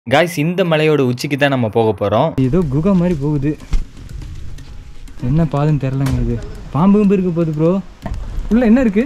Guys இந்த மலையோட உச்சிக்கு தான் நம்ம போக போகிறோம் ஏதோ குகை மாதிரி போகுது என்ன பாதைன்னு தெரிலங்க இது பாம்பு கிம்பு இருக்க போகுது ப்ரோ உள்ள என்ன இருக்கு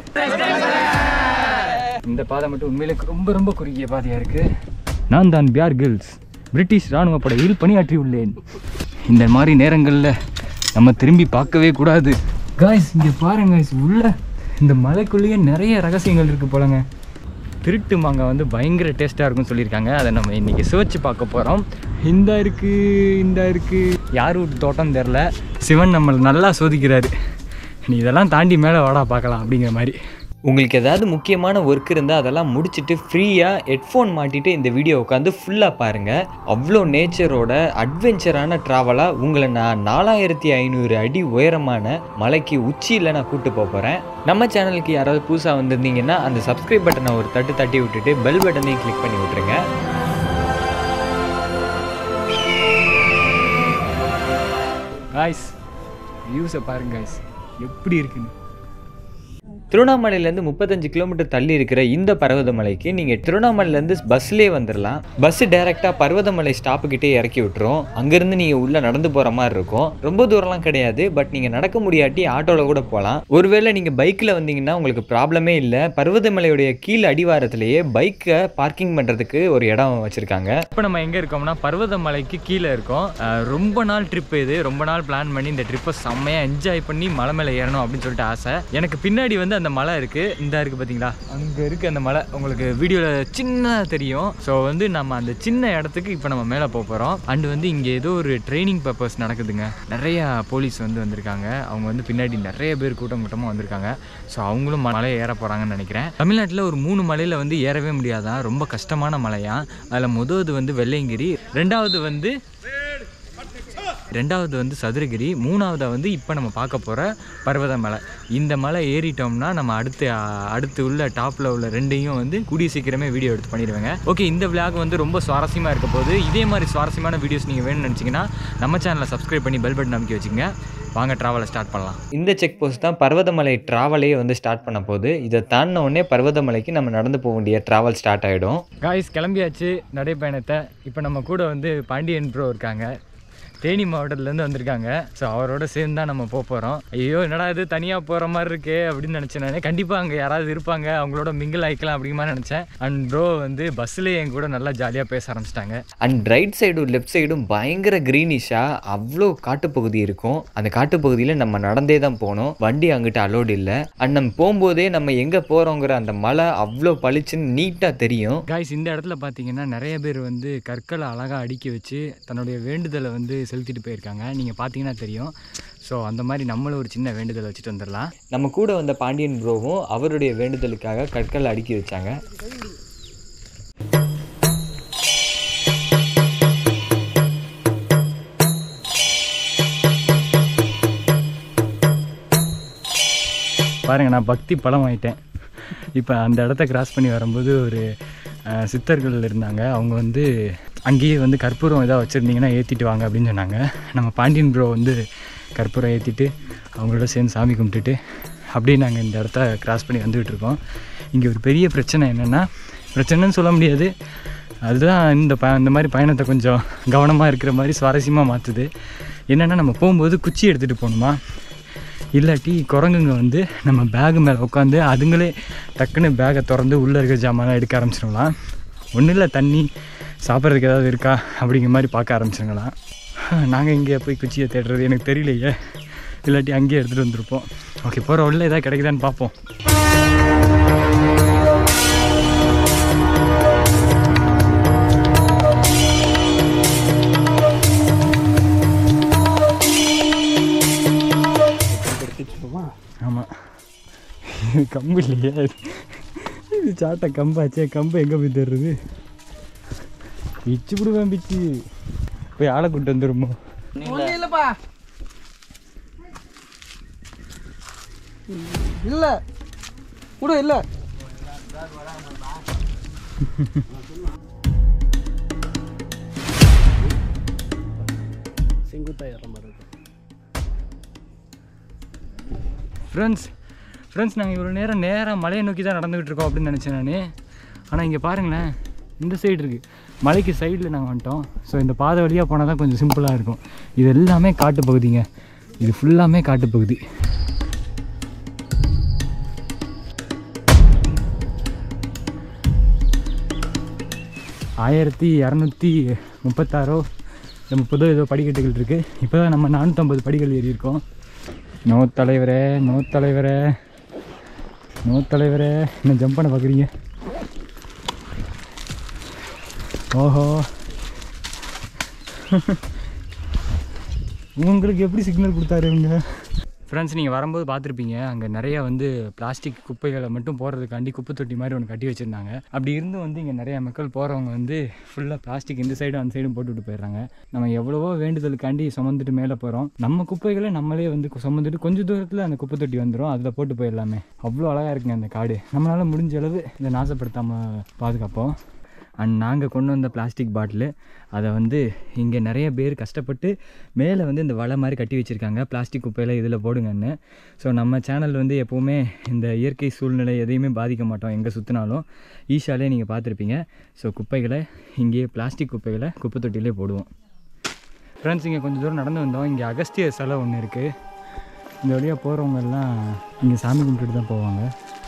இந்த பாதை மட்டும் உண்மையிலே ரொம்ப ரொம்ப குறுகிய பாதையாக இருக்கு நான் தான் பியார் கில்ஸ் பிரிட்டிஷ் ராணுவ படையில் பணியாற்றி உள்ளேன் இந்த மாதிரி நேரங்களில் நம்ம திரும்பி பார்க்கவே கூடாது காய்ஸ் இங்கே பாருங்க guys, உள்ள இந்த மலைக்குள்ளேயே நிறைய ரகசியங்கள் இருக்கு போலங்க திருட்டு மாங்காய் வந்து பயங்கர டேஸ்ட்டாக இருக்கும்னு சொல்லியிருக்காங்க அதை நம்ம இன்றைக்கி சுவைச்சு பார்க்க போகிறோம் இந்த இருக்குது இந்த இருக்குது யார் வீட்டு தோட்டம் தெரில சிவன் நம்மளை நல்லா சோதிக்கிறாரு நீ இதெல்லாம் தாண்டி மேலே வாடா பார்க்கலாம் அப்படிங்கிற மாதிரி உங்களுக்கு ஏதாவது முக்கியமான ஒர்க் இருந்தால் அதெல்லாம் முடிச்சுட்டு ஃப்ரீயாக ஹெட்ஃபோன் மாட்டிட்டு இந்த வீடியோ உட்காந்து ஃபுல்லாக பாருங்கள் அவ்வளோ நேச்சரோட அட்வென்ச்சரான ட்ராவலாக உங்களை நான் நாலாயிரத்தி ஐநூறு அடி உயரமான மலைக்கு உச்சியில் நான் கூட்டு போக போகிறேன் நம்ம சேனலுக்கு யாராவது புதுசாக வந்திருந்தீங்கன்னா அந்த சப்ஸ்கிரைப் பட்டனை ஒரு தட்டு தட்டி விட்டுட்டு பெல் பட்டனையும் கிளிக் பண்ணி விட்ருங்க காய்ஸ் வியூஸை பாருங்க காய்ஸ் எப்படி இருக்குன்னு திருவண்ணாமலையிலேருந்து முப்பத்தஞ்சு கிலோமீட்டர் தள்ளி இருக்கிற இந்த பர்வதமலைக்கு நீங்கள் திருவண்ணாமலையிலேருந்து பஸ்லேயே வந்துடலாம் பஸ் டேரெக்டாக பர்வதமலை ஸ்டாப்புக்கிட்டே இறக்கி விட்டுரும் அங்கேருந்து நீங்கள் உள்ளே நடந்து போகிற மாதிரி இருக்கும் ரொம்ப தூரம்லாம் கிடையாது பட் நீங்கள் நடக்க முடியாட்டி ஆட்டோவில் கூட போகலாம் ஒருவேளை நீங்கள் பைக்கில் வந்தீங்கன்னா உங்களுக்கு ப்ராப்ளமே இல்லை பர்வதமலையுடைய கீழ் அடிவாரத்திலேயே பைக்கை பார்க்கிங் பண்ணுறதுக்கு ஒரு இடம் வச்சுருக்காங்க இப்போ நம்ம எங்கே இருக்கோம்னா பர்வதமலைக்கு கீழே இருக்கோம் அஹ் ரொம்ப நாள் ட்ரிப் இது ரொம்ப நாள் பிளான் பண்ணி இந்த ட்ரிப்பை செம்மையாக என்ஜாய் பண்ணி மலை மேலே ஏறணும் அப்படின்னு சொல்லிட்டு ஆசை எனக்கு பின்னாடி வந்து அந்த மலை இருக்குது இந்த இருக்குது பார்த்தீங்களா அங்கே இருக்குது அந்த மலை உங்களுக்கு வீடியோவில் சின்னதாக தெரியும் ஸோ வந்து நம்ம அந்த சின்ன இடத்துக்கு இப்போ நம்ம மேலே போக போகிறோம் அண்டு வந்து இங்கே ஏதோ ஒரு ட்ரைனிங் பர்பஸ் நடக்குதுங்க நிறையா போலீஸ் வந்து வந்திருக்காங்க அவங்க வந்து பின்னாடி நிறைய பேர் கூட்டம் கூட்டமாக வந்திருக்காங்க ஸோ அவங்களும் மலையை ஏற போகிறாங்கன்னு நினைக்கிறேன் தமிழ்நாட்டில் ஒரு மூணு மலையில் வந்து ஏறவே முடியாதான் ரொம்ப கஷ்டமான மலையா அதில் முதவது வந்து வெள்ளையங்கிரி ரெண்டாவது வந்து ரெண்டாவது வந்து சதுரகிரி மூணாவதாக வந்து இப்போ நம்ம பார்க்க போகிற பர்வத மலை இந்த மலை ஏறிட்டோம்னா நம்ம அடுத்து அஹ், அடுத்து உள்ள டாப்பில் உள்ள ரெண்டையும் வந்து கூடிய சீக்கிரமே வீடியோ எடுத்து பண்ணிடுவேங்க ஓகே இந்த விளாக் வந்து ரொம்ப சுவாரஸ்யமாக இருக்க போது இதே மாதிரி சுவாரஸ்யமான வீடியோஸ் நீங்கள் வேணும்னு நினச்சிங்கன்னா நம்ம சேனலை சப்ஸ்கிரைப் பண்ணி பெல் பட்டன் அமைக்க வச்சுங்க வாங்க ட்ராவலை ஸ்டார்ட் பண்ணலாம் இந்த செக் போஸ்ட் தான் பர்வதமலை ட்ராவலே வந்து ஸ்டார்ட் பண்ண போகுது இதை தாண்டின உடனே பர்வதமலைக்கு நம்ம நடந்து போக வேண்டிய ட்ராவல் ஸ்டார்ட் ஆகிடும் காய்ஸ் கிளம்பியாச்சு நடைப்பயணத்தை இப்போ நம்ம கூட வந்து பாண்டியன் ப்ரோ இருக்காங்க தேனி மாவட்டத்துலேருந்து வந்திருக்காங்க ஸோ அவரோட சேர்ந்து தான் நம்ம போக போகிறோம் ஐயோ என்னடா இது தனியாக போகிற மாதிரி இருக்கே அப்படின்னு நினச்சேன் நான் கண்டிப்பாக அங்கே யாராவது இருப்பாங்க அவங்களோட மிங்கிள் ஆகிக்கலாம் அப்படிங்கிற மாதிரி நினச்சேன் அண்ட் ப்ரோ வந்து பஸ்ஸில் என் கூட நல்லா ஜாலியாக பேச ஆரம்பிச்சிட்டாங்க அண்ட் ரைட் சைடும் லெஃப்ட் சைடும் பயங்கர க்ரீனிஷாக அவ்வளோ காட்டுப்பகுதி இருக்கும் அந்த காட்டுப்பகுதியில் நம்ம நடந்தே தான் போகணும் வண்டி அங்கிட்ட அலோடு இல்லை அண்ட் நம்ம போகும்போதே நம்ம எங்கே போகிறோங்கிற அந்த மலை அவ்வளோ பளிச்சுன்னு நீட்டாக தெரியும் காய்ஸ் இந்த இடத்துல பார்த்தீங்கன்னா நிறைய பேர் வந்து கற்களை அழகாக அடுக்கி வச்சு தன்னுடைய வேண்டுதலை வந்து செலுத்திட்டு போயிருக்காங்க நீங்கள் பார்த்தீங்கன்னா தெரியும் ஸோ அந்த மாதிரி நம்மளும் ஒரு சின்ன வேண்டுதலை வச்சுட்டு வந்துடலாம் நம்ம கூட வந்த பாண்டியன் ப்ரோவும் அவருடைய வேண்டுதலுக்காக கற்கள் அடுக்கி வச்சாங்க பாருங்க நான் பக்தி பலம் ஆயிட்டேன் இப்போ அந்த இடத்த கிராஸ் பண்ணி வரும்போது ஒரு அஹ், சித்தர்கள் இருந்தாங்க அவங்க வந்து அங்கேயே வந்து கற்பூரம் ஏதாவது வச்சுருந்தீங்கன்னா ஏற்றிட்டு வாங்க அப்படின்னு சொன்னாங்க நம்ம பாண்டியன் ப்ரோ வந்து கற்பூரம் ஏற்றிட்டு அவங்களோட சேர்ந்து சாமி கும்பிட்டுட்டு அப்படியே நாங்கள் இந்த இடத்த கிராஸ் பண்ணி வந்துகிட்டு இருக்கோம் இங்கே ஒரு பெரிய பிரச்சனை என்னென்னா பிரச்சனைன்னு சொல்ல முடியாது அதுதான் இந்த ப இந்த மாதிரி பயணத்தை கொஞ்சம் கவனமாக இருக்கிற மாதிரி சுவாரஸ்யமாக மாற்றுது என்னென்னா நம்ம போகும்போது குச்சி எடுத்துகிட்டு போகணுமா இல்லாட்டி குரங்குங்க வந்து நம்ம பேகு மேலே உட்காந்து அதுங்களே டக்குன்னு பேகை திறந்து உள்ளே இருக்கிற ஜாமான்லாம் எடுக்க ஆரம்பிச்சிடலாம் ஒன்றும் இல்லை தண்ணி சாப்பிட்றதுக்கு ஏதாவது இருக்கா அப்படிங்கிற மாதிரி பார்க்க ஆரம்பிச்சிருங்களாம் நாங்கள் இங்கே போய் குச்சியை தேடுறது எனக்கு தெரியலையே இல்லாட்டி அங்கேயே எடுத்துகிட்டு வந்திருப்போம் ஓகே போகிற உள்ள ஏதாவது கிடைக்குதான்னு பார்ப்போம் ஆமாம் இது கம்பு இல்லையா இது சாட்டை கம்பாச்சே கம்பு எங்கே போய் தருது பிச்சு விடுவேன் பிச்சு போய் ஆளை கூட்டு வந்துருமோ இல்லப்பா இல்ல கூட இல்ல செங்குத்தா ஏற மாதிரி இருக்கு ஃப்ரெண்ட்ஸ் ஃப்ரெண்ட்ஸ் நாங்கள் இவ்வளோ நேரம் நேராக மலையை நோக்கி தான் நடந்துக்கிட்டு இருக்கோம் அப்படின்னு நினச்சேன் நான் ஆனால் இங்கே பாருங்களேன் இந்த சைடு இருக்குது மலைக்கு சைடில் நாங்கள் வந்துட்டோம் ஸோ இந்த பாதை வழியாக போனால் தான் கொஞ்சம் சிம்பிளாக இருக்கும் இது எல்லாமே காட்டு பகுதிங்க இது ஃபுல்லாமே காட்டு பகுதி ஆயிரத்தி இரநூத்தி முப்பத்தாறோ இல்லை முப்பதோ ஏதோ படிக்கட்டுகள் இருக்குது இப்போ தான் நம்ம நானூற்றம்பது படிகள் ஏறி இருக்கோம் நோ தலைவரே நோ தலைவரே நோ தலைவரே என்ன ஜம்ப் பண்ண பார்க்குறீங்க ஓஹோ உங்களுக்கு எப்படி சிக்னல் கொடுத்தாரு இவங்க ஃப்ரெண்ட்ஸ் நீங்கள் வரும்போது பார்த்துருப்பீங்க அங்கே நிறைய வந்து பிளாஸ்டிக் குப்பைகளை மட்டும் போடுறதுக்காண்டி குப்பை தொட்டி மாதிரி ஒன்று கட்டி வச்சுருந்தாங்க அப்படி இருந்தும் வந்து இங்கே நிறைய மக்கள் போகிறவங்க வந்து ஃபுல்லாக பிளாஸ்டிக் இந்த சைடும் அந்த சைடும் போட்டுவிட்டு போயிடுறாங்க நம்ம எவ்வளவோ வேண்டுதலுக்காண்டி சுமந்துட்டு மேலே போகிறோம் நம்ம குப்பைகளை நம்மளே வந்து கு- சுமந்துட்டு கொஞ்சம் தூரத்தில் அந்த குப்பை தொட்டி வந்துடும் அதில் போட்டு போயிடலாமே அவ்வளோ அழகாக இருக்குங்க அந்த காடு நம்மளால் முடிஞ்ச அளவு இதை நாசப்படுத்தாமல் பாதுகாப்போம் அண்ட் நாங்கள் கொண்டு வந்த பிளாஸ்டிக் பாட்டிலு அதை வந்து இங்கே நிறைய பேர் கஷ்டப்பட்டு மேலே வந்து இந்த வலை மாதிரி கட்டி வச்சுருக்காங்க பிளாஸ்டிக் குப்பையில் இதில் போடுங்கன்னு ஸோ நம்ம சேனல் வந்து எப்போவுமே இந்த இயற்கை சூழ்நிலை எதையுமே பாதிக்க மாட்டோம் எங்கே சுற்றினாலும் ஈஷாலே நீங்கள் பார்த்துருப்பீங்க ஸோ குப்பைகளை இங்கேயே பிளாஸ்டிக் குப்பைகளை குப்பை தொட்டிலே போடுவோம் ஃப்ரெண்ட்ஸ் இங்கே கொஞ்சம் தூரம் நடந்து வந்தோம் இங்கே அகஸ்தியர் சிலை ஒன்று இருக்குது இந்த வழியாக போகிறவங்க எல்லாம் இங்கே சாமி கும்பிட்டுட்டு தான் போவாங்க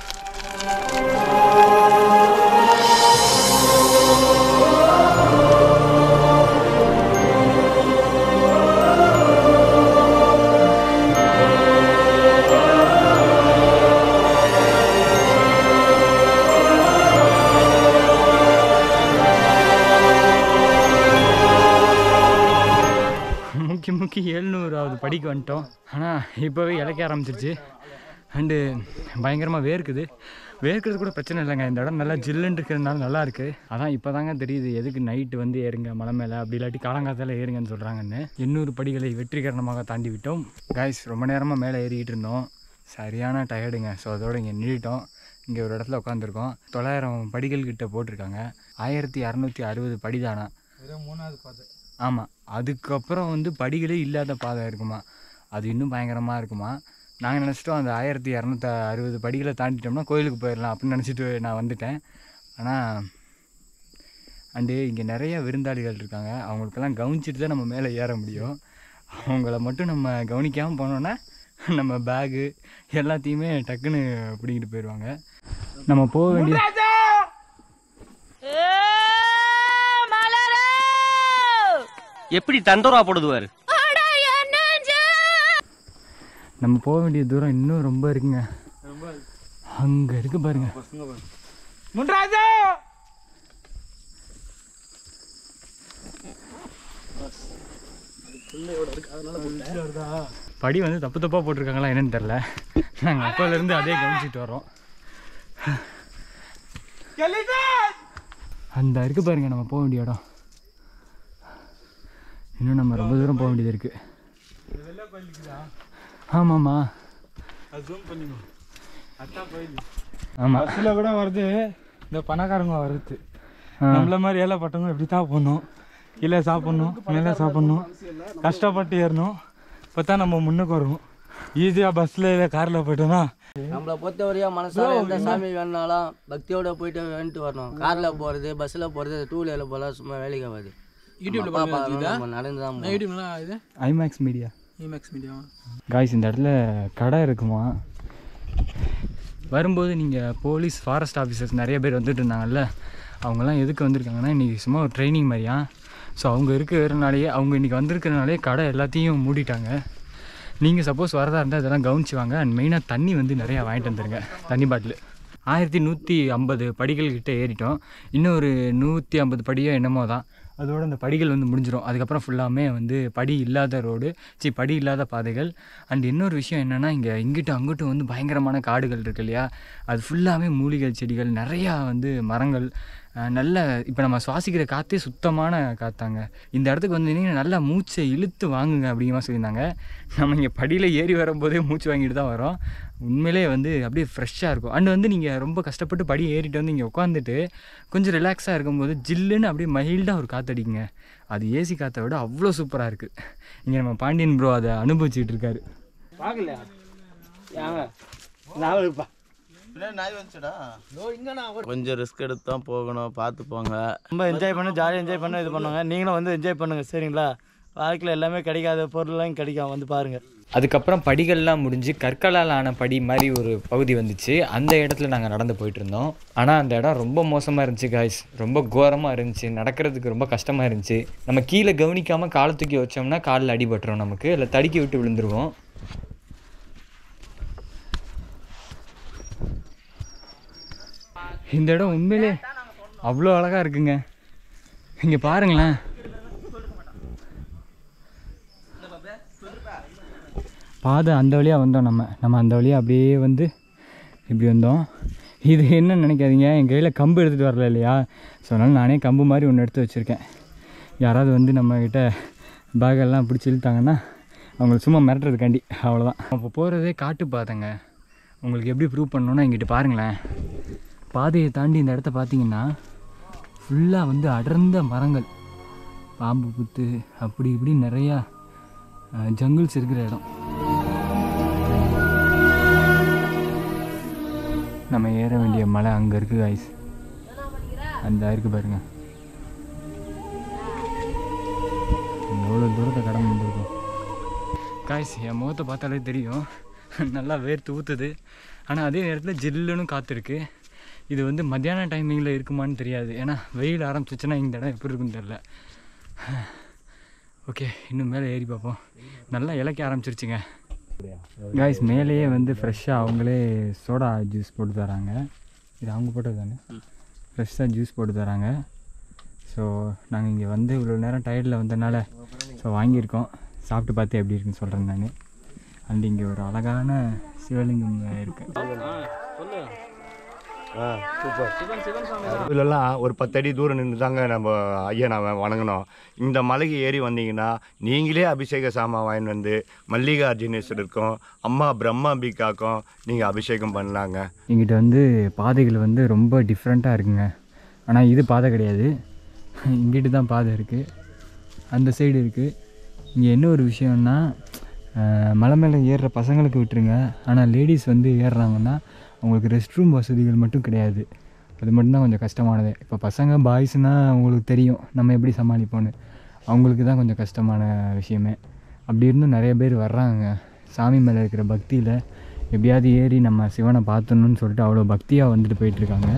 முக்கி முக்கி எழுநூறாவது படிக்கு வந்துட்டோம் ஆனால் இப்போவே இழைக்க ஆரம்பிச்சிருச்சு அண்டு பயங்கரமாக வேர்க்குது வேர்க்கிறது கூட பிரச்சனை இல்லைங்க இந்த இடம் நல்லா ஜில்லுன்னு இருக்கிறதுனால நல்லா இருக்குது அதான் இப்போ தாங்க தெரியுது எதுக்கு நைட்டு வந்து ஏறுங்க மலை மேலே அப்படி இல்லாட்டி காலங்காலத்தில் ஏறுங்கன்னு சொல்கிறாங்கன்னு எண்ணூறு படிகளை வெற்றிகரமாக தாண்டி விட்டோம் காய்ஸ் ரொம்ப நேரமாக மேலே ஏறிக்கிட்டு இருந்தோம் சரியான டயர்டுங்க ஸோ அதோட இங்கே நின்றுட்டோம் இங்கே ஒரு இடத்துல உட்காந்துருக்கோம் தொள்ளாயிரம் படிகள் கிட்ட போட்டிருக்காங்க ஆயிரத்தி இரநூத்தி அறுபது படி தானா மூணாவது பாதை ஆமாம் அதுக்கப்புறம் வந்து படிகளே இல்லாத பாதை இருக்குமா அது இன்னும் பயங்கரமாக இருக்குமா நாங்கள் நினச்சிட்டோம் அந்த ஆயிரத்தி இரநூத்தி அறுபது படிகளை தாண்டிட்டோம்னா கோயிலுக்கு போயிடலாம் அப்படின்னு நினச்சிட்டு நான் வந்துட்டேன் ஆனால் அண்டு இங்கே நிறைய விருந்தாளிகள் இருக்காங்க அவங்களுக்கெல்லாம் கவனிச்சிட்டு தான் நம்ம மேலே ஏற முடியும் அவங்கள மட்டும் நம்ம கவனிக்காமல் போனோன்னா நம்ம பேகு எல்லாத்தையுமே டக்குன்னு பிடிங்கிட்டு போயிடுவாங்க நம்ம போக வேண்டிய எப்படி தண்டோரா போடுதுவாரு நம்ம போக வேண்டிய தூரம் இன்னும் ரொம்ப இருக்குங்க அங்கே இருக்கு பாருங்க முன்ராஜா படி வந்து தப்பு தப்பாக போட்டிருக்காங்களா என்னன்னு தெரில நாங்கள் அப்போலேருந்து அதே கவனிச்சிட்டு வரோம் அந்த இருக்கு பாருங்க நம்ம போக வேண்டிய இடம் இன்னும் நம்ம ரொம்ப தூரம் போக வேண்டியது இருக்கு ஆமாம்மா ஆமாம் பஸ்ஸில் கூட வருது இந்த பணக்காரங்க வருது ஆ. நம்மள மாதிரி ஏழைப்பட்டவங்க இப்படி தான் போகணும் கீழே சாப்பிட்ணும் மேலே சாப்பிட்ணும் கஷ்டப்பட்டு ஏறணும் இப்போ தான் நம்ம முன்னுக்கு வருவோம் ஈஸியாக பஸ்ஸில் இல்லை காரில் போயிட்டோம்னா நம்மளை பொறுத்தவரையும் மனசார எந்த சாமி வேணாலும் பக்தியோட போயிட்டு வேண்டிட்டு வரணும் கார்ல போறது பஸ்ல போறது டூ வீலர்ல போல சும்மா வேலைக்கு ஆகாது யூடியூப்ல நடந்து தான் போகணும். Imax media Imax media guys இந்த இடத்துல கடை இருக்குமா வரும்போது நீங்கள் போலீஸ் ஃபாரஸ்ட் ஆஃபீஸர்ஸ் நிறைய பேர் வந்துட்டு இருந்தாங்கல்ல அவங்கெல்லாம் எதுக்கு வந்திருக்காங்கன்னா இன்றைக்கி சும்மா ஒரு ட்ரைனிங் மாதிரியா ஸோ அவங்க இருக்கிறனாலேயே அவங்க இன்றைக்கி வந்திருக்கிறனாலே கடை எல்லாத்தையும் மூடிட்டாங்க நீங்கள் சப்போஸ் வரதா இருந்தால் இதெல்லாம் கவனிச்சு வாங்க அண்ட் மெயினாக தண்ணி வந்து நிறையா வாங்கிட்டு வந்துருங்க தண்ணி பாட்டில் ஆயிரத்தி நூற்றி ஐம்பது படிகள் கிட்ட ஏறிட்டோம் இன்னும் ஒரு நூற்றி ஐம்பது படியோ என்னமோ தான் அதோட அந்த படிகள் வந்து முடிஞ்சிடும் அதுக்கப்புறம் ஃபுல்லாமே வந்து படி இல்லாத ரோடு சி படி இல்லாத பாதைகள் அண்ட் இன்னொரு விஷயம் என்னென்னா இங்கே இங்கிட்டும் அங்கிட்டும் வந்து பயங்கரமான காடுகள் இருக்கு இல்லையா அது ஃபுல்லாமே மூலிகை செடிகள் நிறையா வந்து மரங்கள் அஹ், நல்ல இப்போ நம்ம சுவாசிக்கிற காற்றே சுத்தமான காத்தாங்க இந்த இடத்துக்கு வந்தீங்கன்னா நல்லா மூச்சை இழுத்து வாங்குங்க அப்படிங்கிற மாதிரி சொல்லியிருந்தாங்க நம்ம இங்கே படியில் ஏறி வரும்போதே மூச்சு வாங்கிட்டு தான் வரோம் உண்மையிலே வந்து அப்படியே ஃப்ரெஷ்ஷாக இருக்கும் அண்ட் வந்து நீங்கள் ரொம்ப கஷ்டப்பட்டு படி ஏறிட்டு வந்து இங்கே உட்காந்துட்டு கொஞ்சம் ரிலாக்ஸாக இருக்கும்போது ஜில்லுன்னு அப்படியே மைல்டாக ஒரு காற்றடிக்குங்க அது ஏசி காற்றை விட அவ்வளோ சூப்பராக இருக்குது இங்கே நம்ம பாண்டியன் ப்ரோ அதை அனுபவிச்சுட்டு இருக்காரு பார்க்கலையா ஏங்க நாவலுப்பா கொஞ்சம் ரிஸ்க் எடுத்து தான் போகணும் பார்த்து போங்க ரொம்ப என்ஜாய் பண்ண ஜாலியாக என்ஜாய் பண்ண இது பண்ணுவாங்க நீங்களும் வந்து என்ஜாய் பண்ணுங்க சரிங்களா வாழ்க்கையில் எல்லாமே கிடைக்காத பொருள்லாம் கிடைக்கும் வந்து பாருங்கள் அதுக்கப்புறம் படிகள்லாம் முடிஞ்சு கற்களால் ஆன படி மாதிரி ஒரு பகுதி வந்துச்சு அந்த இடத்துல நாங்கள் நடந்து போயிட்டு இருந்தோம் ஆனால் அந்த இடம் ரொம்ப மோசமாக இருந்துச்சு காய்ஸ் ரொம்ப கோரமாக இருந்துச்சு நடக்கிறதுக்கு ரொம்ப கஷ்டமாக இருந்துச்சு நம்ம கீழே கவனிக்காமல் காலை தூக்கி வச்சோம்னா காலில் அடிபட்டுரும் நமக்கு இல்லை தடுக்கி விட்டு விழுந்துருவோம் இந்த இடம் உண்மையிலே அவ்வளோ அழகாக இருக்குங்க இங்கே பாருங்களேன் பாதை அந்த வழியாக வந்தோம் நம்ம நம்ம அந்த வழியாக அப்படியே வந்து இப்படி வந்தோம் இது என்ன நினைக்காதீங்க என் கையில் கம்பு எடுத்துகிட்டு வரல இல்லையா ஸோ அதனால் நானே கம்பு மாதிரி ஒன்று எடுத்து வச்சுருக்கேன் யாராவது வந்து நம்மக்கிட்ட பேகெல்லாம் பிடிச்சி இழுத்தாங்கன்னா அவங்களை சும்மா மிரட்டுறதுக்காண்டி அவ்வளோதான் அப்போ போகிறதே காட்டு பாதைங்க உங்களுக்கு எப்படி ப்ரூவ் பண்ணணுன்னா இங்கிட்டு பாருங்களேன் பாதையை தாண்டி இந்த இடத்த பார்த்தீங்கன்னா ஃபுல்லாக வந்து அடர்ந்த மரங்கள் பாம்பு புத்து அப்படி இப்படி நிறையா ஜங்கிள்ஸ் இருக்கிற இடம் நம்ம ஏற வேண்டிய மலை அங்கே இருக்குது ஐஸ் அந்த இருக்கு பாருங்க எவ்வளோ தூரத்தை கடந்து வந்திருக்கோம் காய்ஸ் என் முகத்தை பார்த்தாலே தெரியும் நல்லா வேர்த்து ஊற்றுது ஆனால் அதே நேரத்தில் ஜில்லுன்னு காத்திருக்கு இது வந்து மத்தியான டைமிங்கில் இருக்குமான்னு தெரியாது ஏன்னா வெயில் ஆரம்பிச்சிச்சுன்னா இந்த இடம் எப்படி இருக்குன்னு தெரில ஓகே இன்னும் மேலே ஏறி பார்ப்போம் நல்லா இலக்க ஆரம்பிச்சிருச்சுங்க காய்ஸ் மேலேயே வந்து ஃப்ரெஷ்ஷாக அவங்களே சோடா ஜூஸ் போட்டு தராங்க இது அவங்க போட்டது தானே ஃப்ரெஷ்ஷாக ஜூஸ் போட்டு தராங்க ஸோ நாங்கள் இங்கே வந்து இவ்வளோ நேரம் டயர்டில் வந்தனால ஸோ வாங்கியிருக்கோம் சாப்பிட்டு பார்த்து எப்படி இருக்குன்னு சொல்கிறேன் நான் அண்ட் இங்கே ஒரு அழகான சிவலிங்கம் இருக்குது இதுலலாம் ஒரு பத்தடி தூரம் நின்று தாங்க நம்ம ஐயனாவை வணங்கணும் இந்த மலைக்கு ஏறி வந்தீங்கன்னா நீங்களே அபிஷேக சாமான் வாங்கிட்டு வந்து மல்லிகார்ஜுனேஸ்வரருக்கும் அம்மா பிரம்மாம்பிகாக்கும் நீங்கள் அபிஷேகம் பண்ணலாங்க இங்கிட்ட வந்து பாதைகள் வந்து ரொம்ப டிஃப்ரெண்ட்டாக இருக்குங்க ஆனால் இது பாதை கிடையாது இங்கிட்டு தான் பாதை இருக்குது அந்த சைடு இருக்குது இங்கே என்ன ஒரு விஷயம்னா அஹ், மலை மேலே ஏறுற பசங்களுக்கு விட்டுருங்க ஆனால் லேடிஸ் வந்து ஏறுறாங்கன்னா அவங்களுக்கு ரெஸ்ட் ரூம் வசதிகள் மட்டும் கிடையாது அது மட்டும்தான் கொஞ்சம் கஷ்டமானது இப்போ பசங்க பாய்ஸ்னால் அவங்களுக்கு தெரியும் நம்ம எப்படி சமாளிப்போன்னு அவங்களுக்கு தான் கொஞ்சம் கஷ்டமான விஷயமே அப்படி இருந்தும் நிறைய பேர் வர்றாங்க சாமி மேலே இருக்கிற பக்தியில் எப்படியாவது ஏறி நம்ம சிவனை பார்த்தணும்னு சொல்லிட்டு அவ்வளோ பக்தியாக வந்துட்டு போயிட்டுருக்காங்க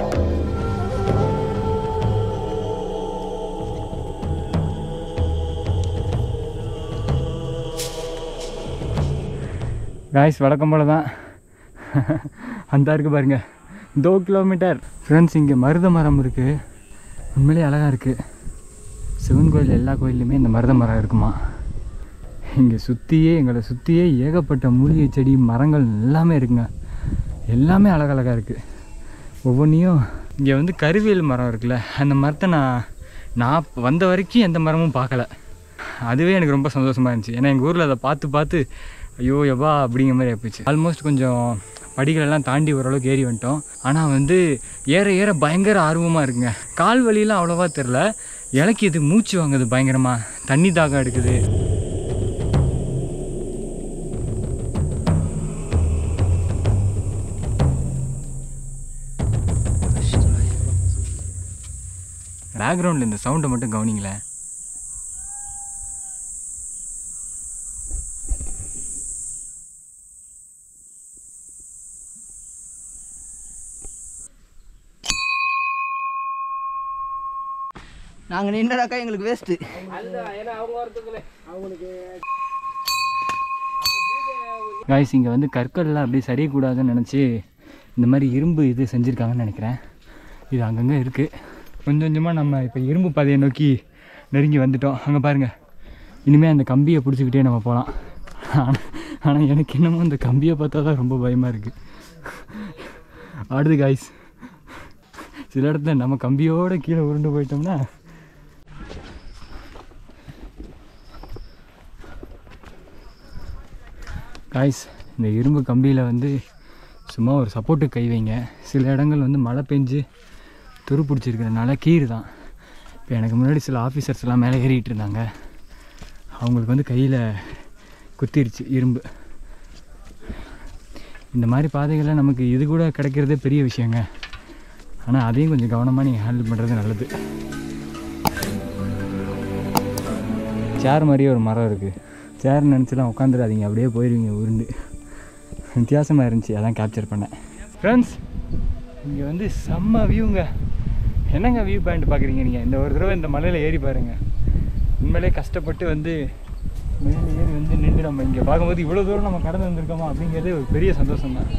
காய்ஸ் வழக்கம் போல தான் அந்த இருக்கு பாருங்க தோ கிலோமீட்டர் ஃப்ரெண்ட்ஸ் இங்கே மருத மரம் இருக்குது உண்மையிலே அழகாக இருக்குது சிவன் கோயில் எல்லா கோயில்லையுமே இந்த மருத மரம் இருக்குமா இங்கே சுற்றியே எங்களை சுற்றியே ஏகப்பட்ட மூலிகை செடி மரங்கள் எல்லாமே இருக்குங்க எல்லாமே அழகழகாக இருக்குது ஒவ்வொன்றையும் இங்கே வந்து கருவேல் மரம் இருக்குல்ல அந்த மரத்தை நான் நான் வந்த வரைக்கும் எந்த மரமும் பார்க்கல அதுவே எனக்கு ரொம்ப சந்தோஷமாக இருந்துச்சு ஏன்னா எங்கள் ஊரில் அதை பார்த்து பார்த்து ஐயோ எவ்வா அப்படிங்கிற மாதிரி ஆயிப்போச்சு ஆல்மோஸ்ட் கொஞ்சம் படிகளெல்லாம் தாண்டி ஓரளவுக்கு ஏறி வந்துட்டோம் ஆனால் வந்து ஏற ஏற பயங்கர ஆர்வமாக இருக்குங்க கால் வலியெல்லாம் அவ்வளோவா தெரில இலக்கியது மூச்சு வாங்குது பயங்கரமாக தண்ணி தாகம் எடுக்குது பேக்ரவுண்டில் இந்த சவுண்டை மட்டும் கவனிங்களேன் நாங்கள் நின்றடாக்கா எங்களுக்கு வேஸ்ட்டு காய்ஸ் இங்கே வந்து கற்கள்லாம் அப்படியே சரியக்கூடாதுன்னு நினச்சி இந்த மாதிரி இரும்பு இது செஞ்சுருக்காங்கன்னு நினைக்கிறேன் இது அங்கங்கே இருக்குது கொஞ்சம் கொஞ்சமாக நம்ம இப்போ இரும்பு பாதையை நோக்கி நெருங்கி வந்துட்டோம் அங்கே பாருங்கள் இனிமேல் அந்த கம்பியை பிடிச்சிக்கிட்டே நம்ம போகலாம் ஆனால் ஆனால் எனக்கு என்னமோ அந்த கம்பியை பார்த்தா தான் ரொம்ப பயமாக இருக்குது ஆடுது காய்ஸ் சில இடத்துல நம்ம கம்பியோட கீழே உருண்டு போயிட்டோம்னா காய்ஸ் இந்த இரும்பு கம்பியில் வந்து சும்மா ஒரு சப்போர்ட்டுக்கு கை வைங்க சில இடங்கள் வந்து மழை பெஞ்சு துரு பிடிச்சிருக்கிறதுனால கீறு தான் இப்போ எனக்கு முன்னாடி சில ஆஃபீஸர்ஸ் எல்லாம் மேலே ஏறிட்டு இருந்தாங்க அவங்களுக்கு வந்து கையில் குத்திருச்சு இரும்பு இந்த மாதிரி பாதைகளில் நமக்கு இது கூட கிடைக்கிறதே பெரிய விஷயங்க ஆனால் அதையும் கொஞ்சம் கவனமாக நீங்கள் ஹேண்டில் பண்ணுறது நல்லது சேர் மாதிரியே ஒரு மரம் இருக்குது சேர் நினச்சிலாம் உட்காந்துடாதீங்க அப்படியே போயிடுவீங்க உருண்டு வித்தியாசமாக இருந்துச்சு அதான் கேப்சர் பண்ணேன் ஃப்ரெண்ட்ஸ் இங்கே வந்து செம்ம வியூங்க என்னங்க வியூ பாயிண்ட் பார்க்குறீங்க நீங்கள் இந்த ஒரு தடவை இந்த மலையில் ஏறி பாருங்கள் உண்மையிலே கஷ்டப்பட்டு வந்து மேலே ஏறி வந்து நின்று நம்ம இங்கே பார்க்கும்போது இவ்வளோ தூரம் நம்ம கடந்து வந்திருக்கோமா அப்படிங்கிறதே ஒரு பெரிய சந்தோஷம் தான்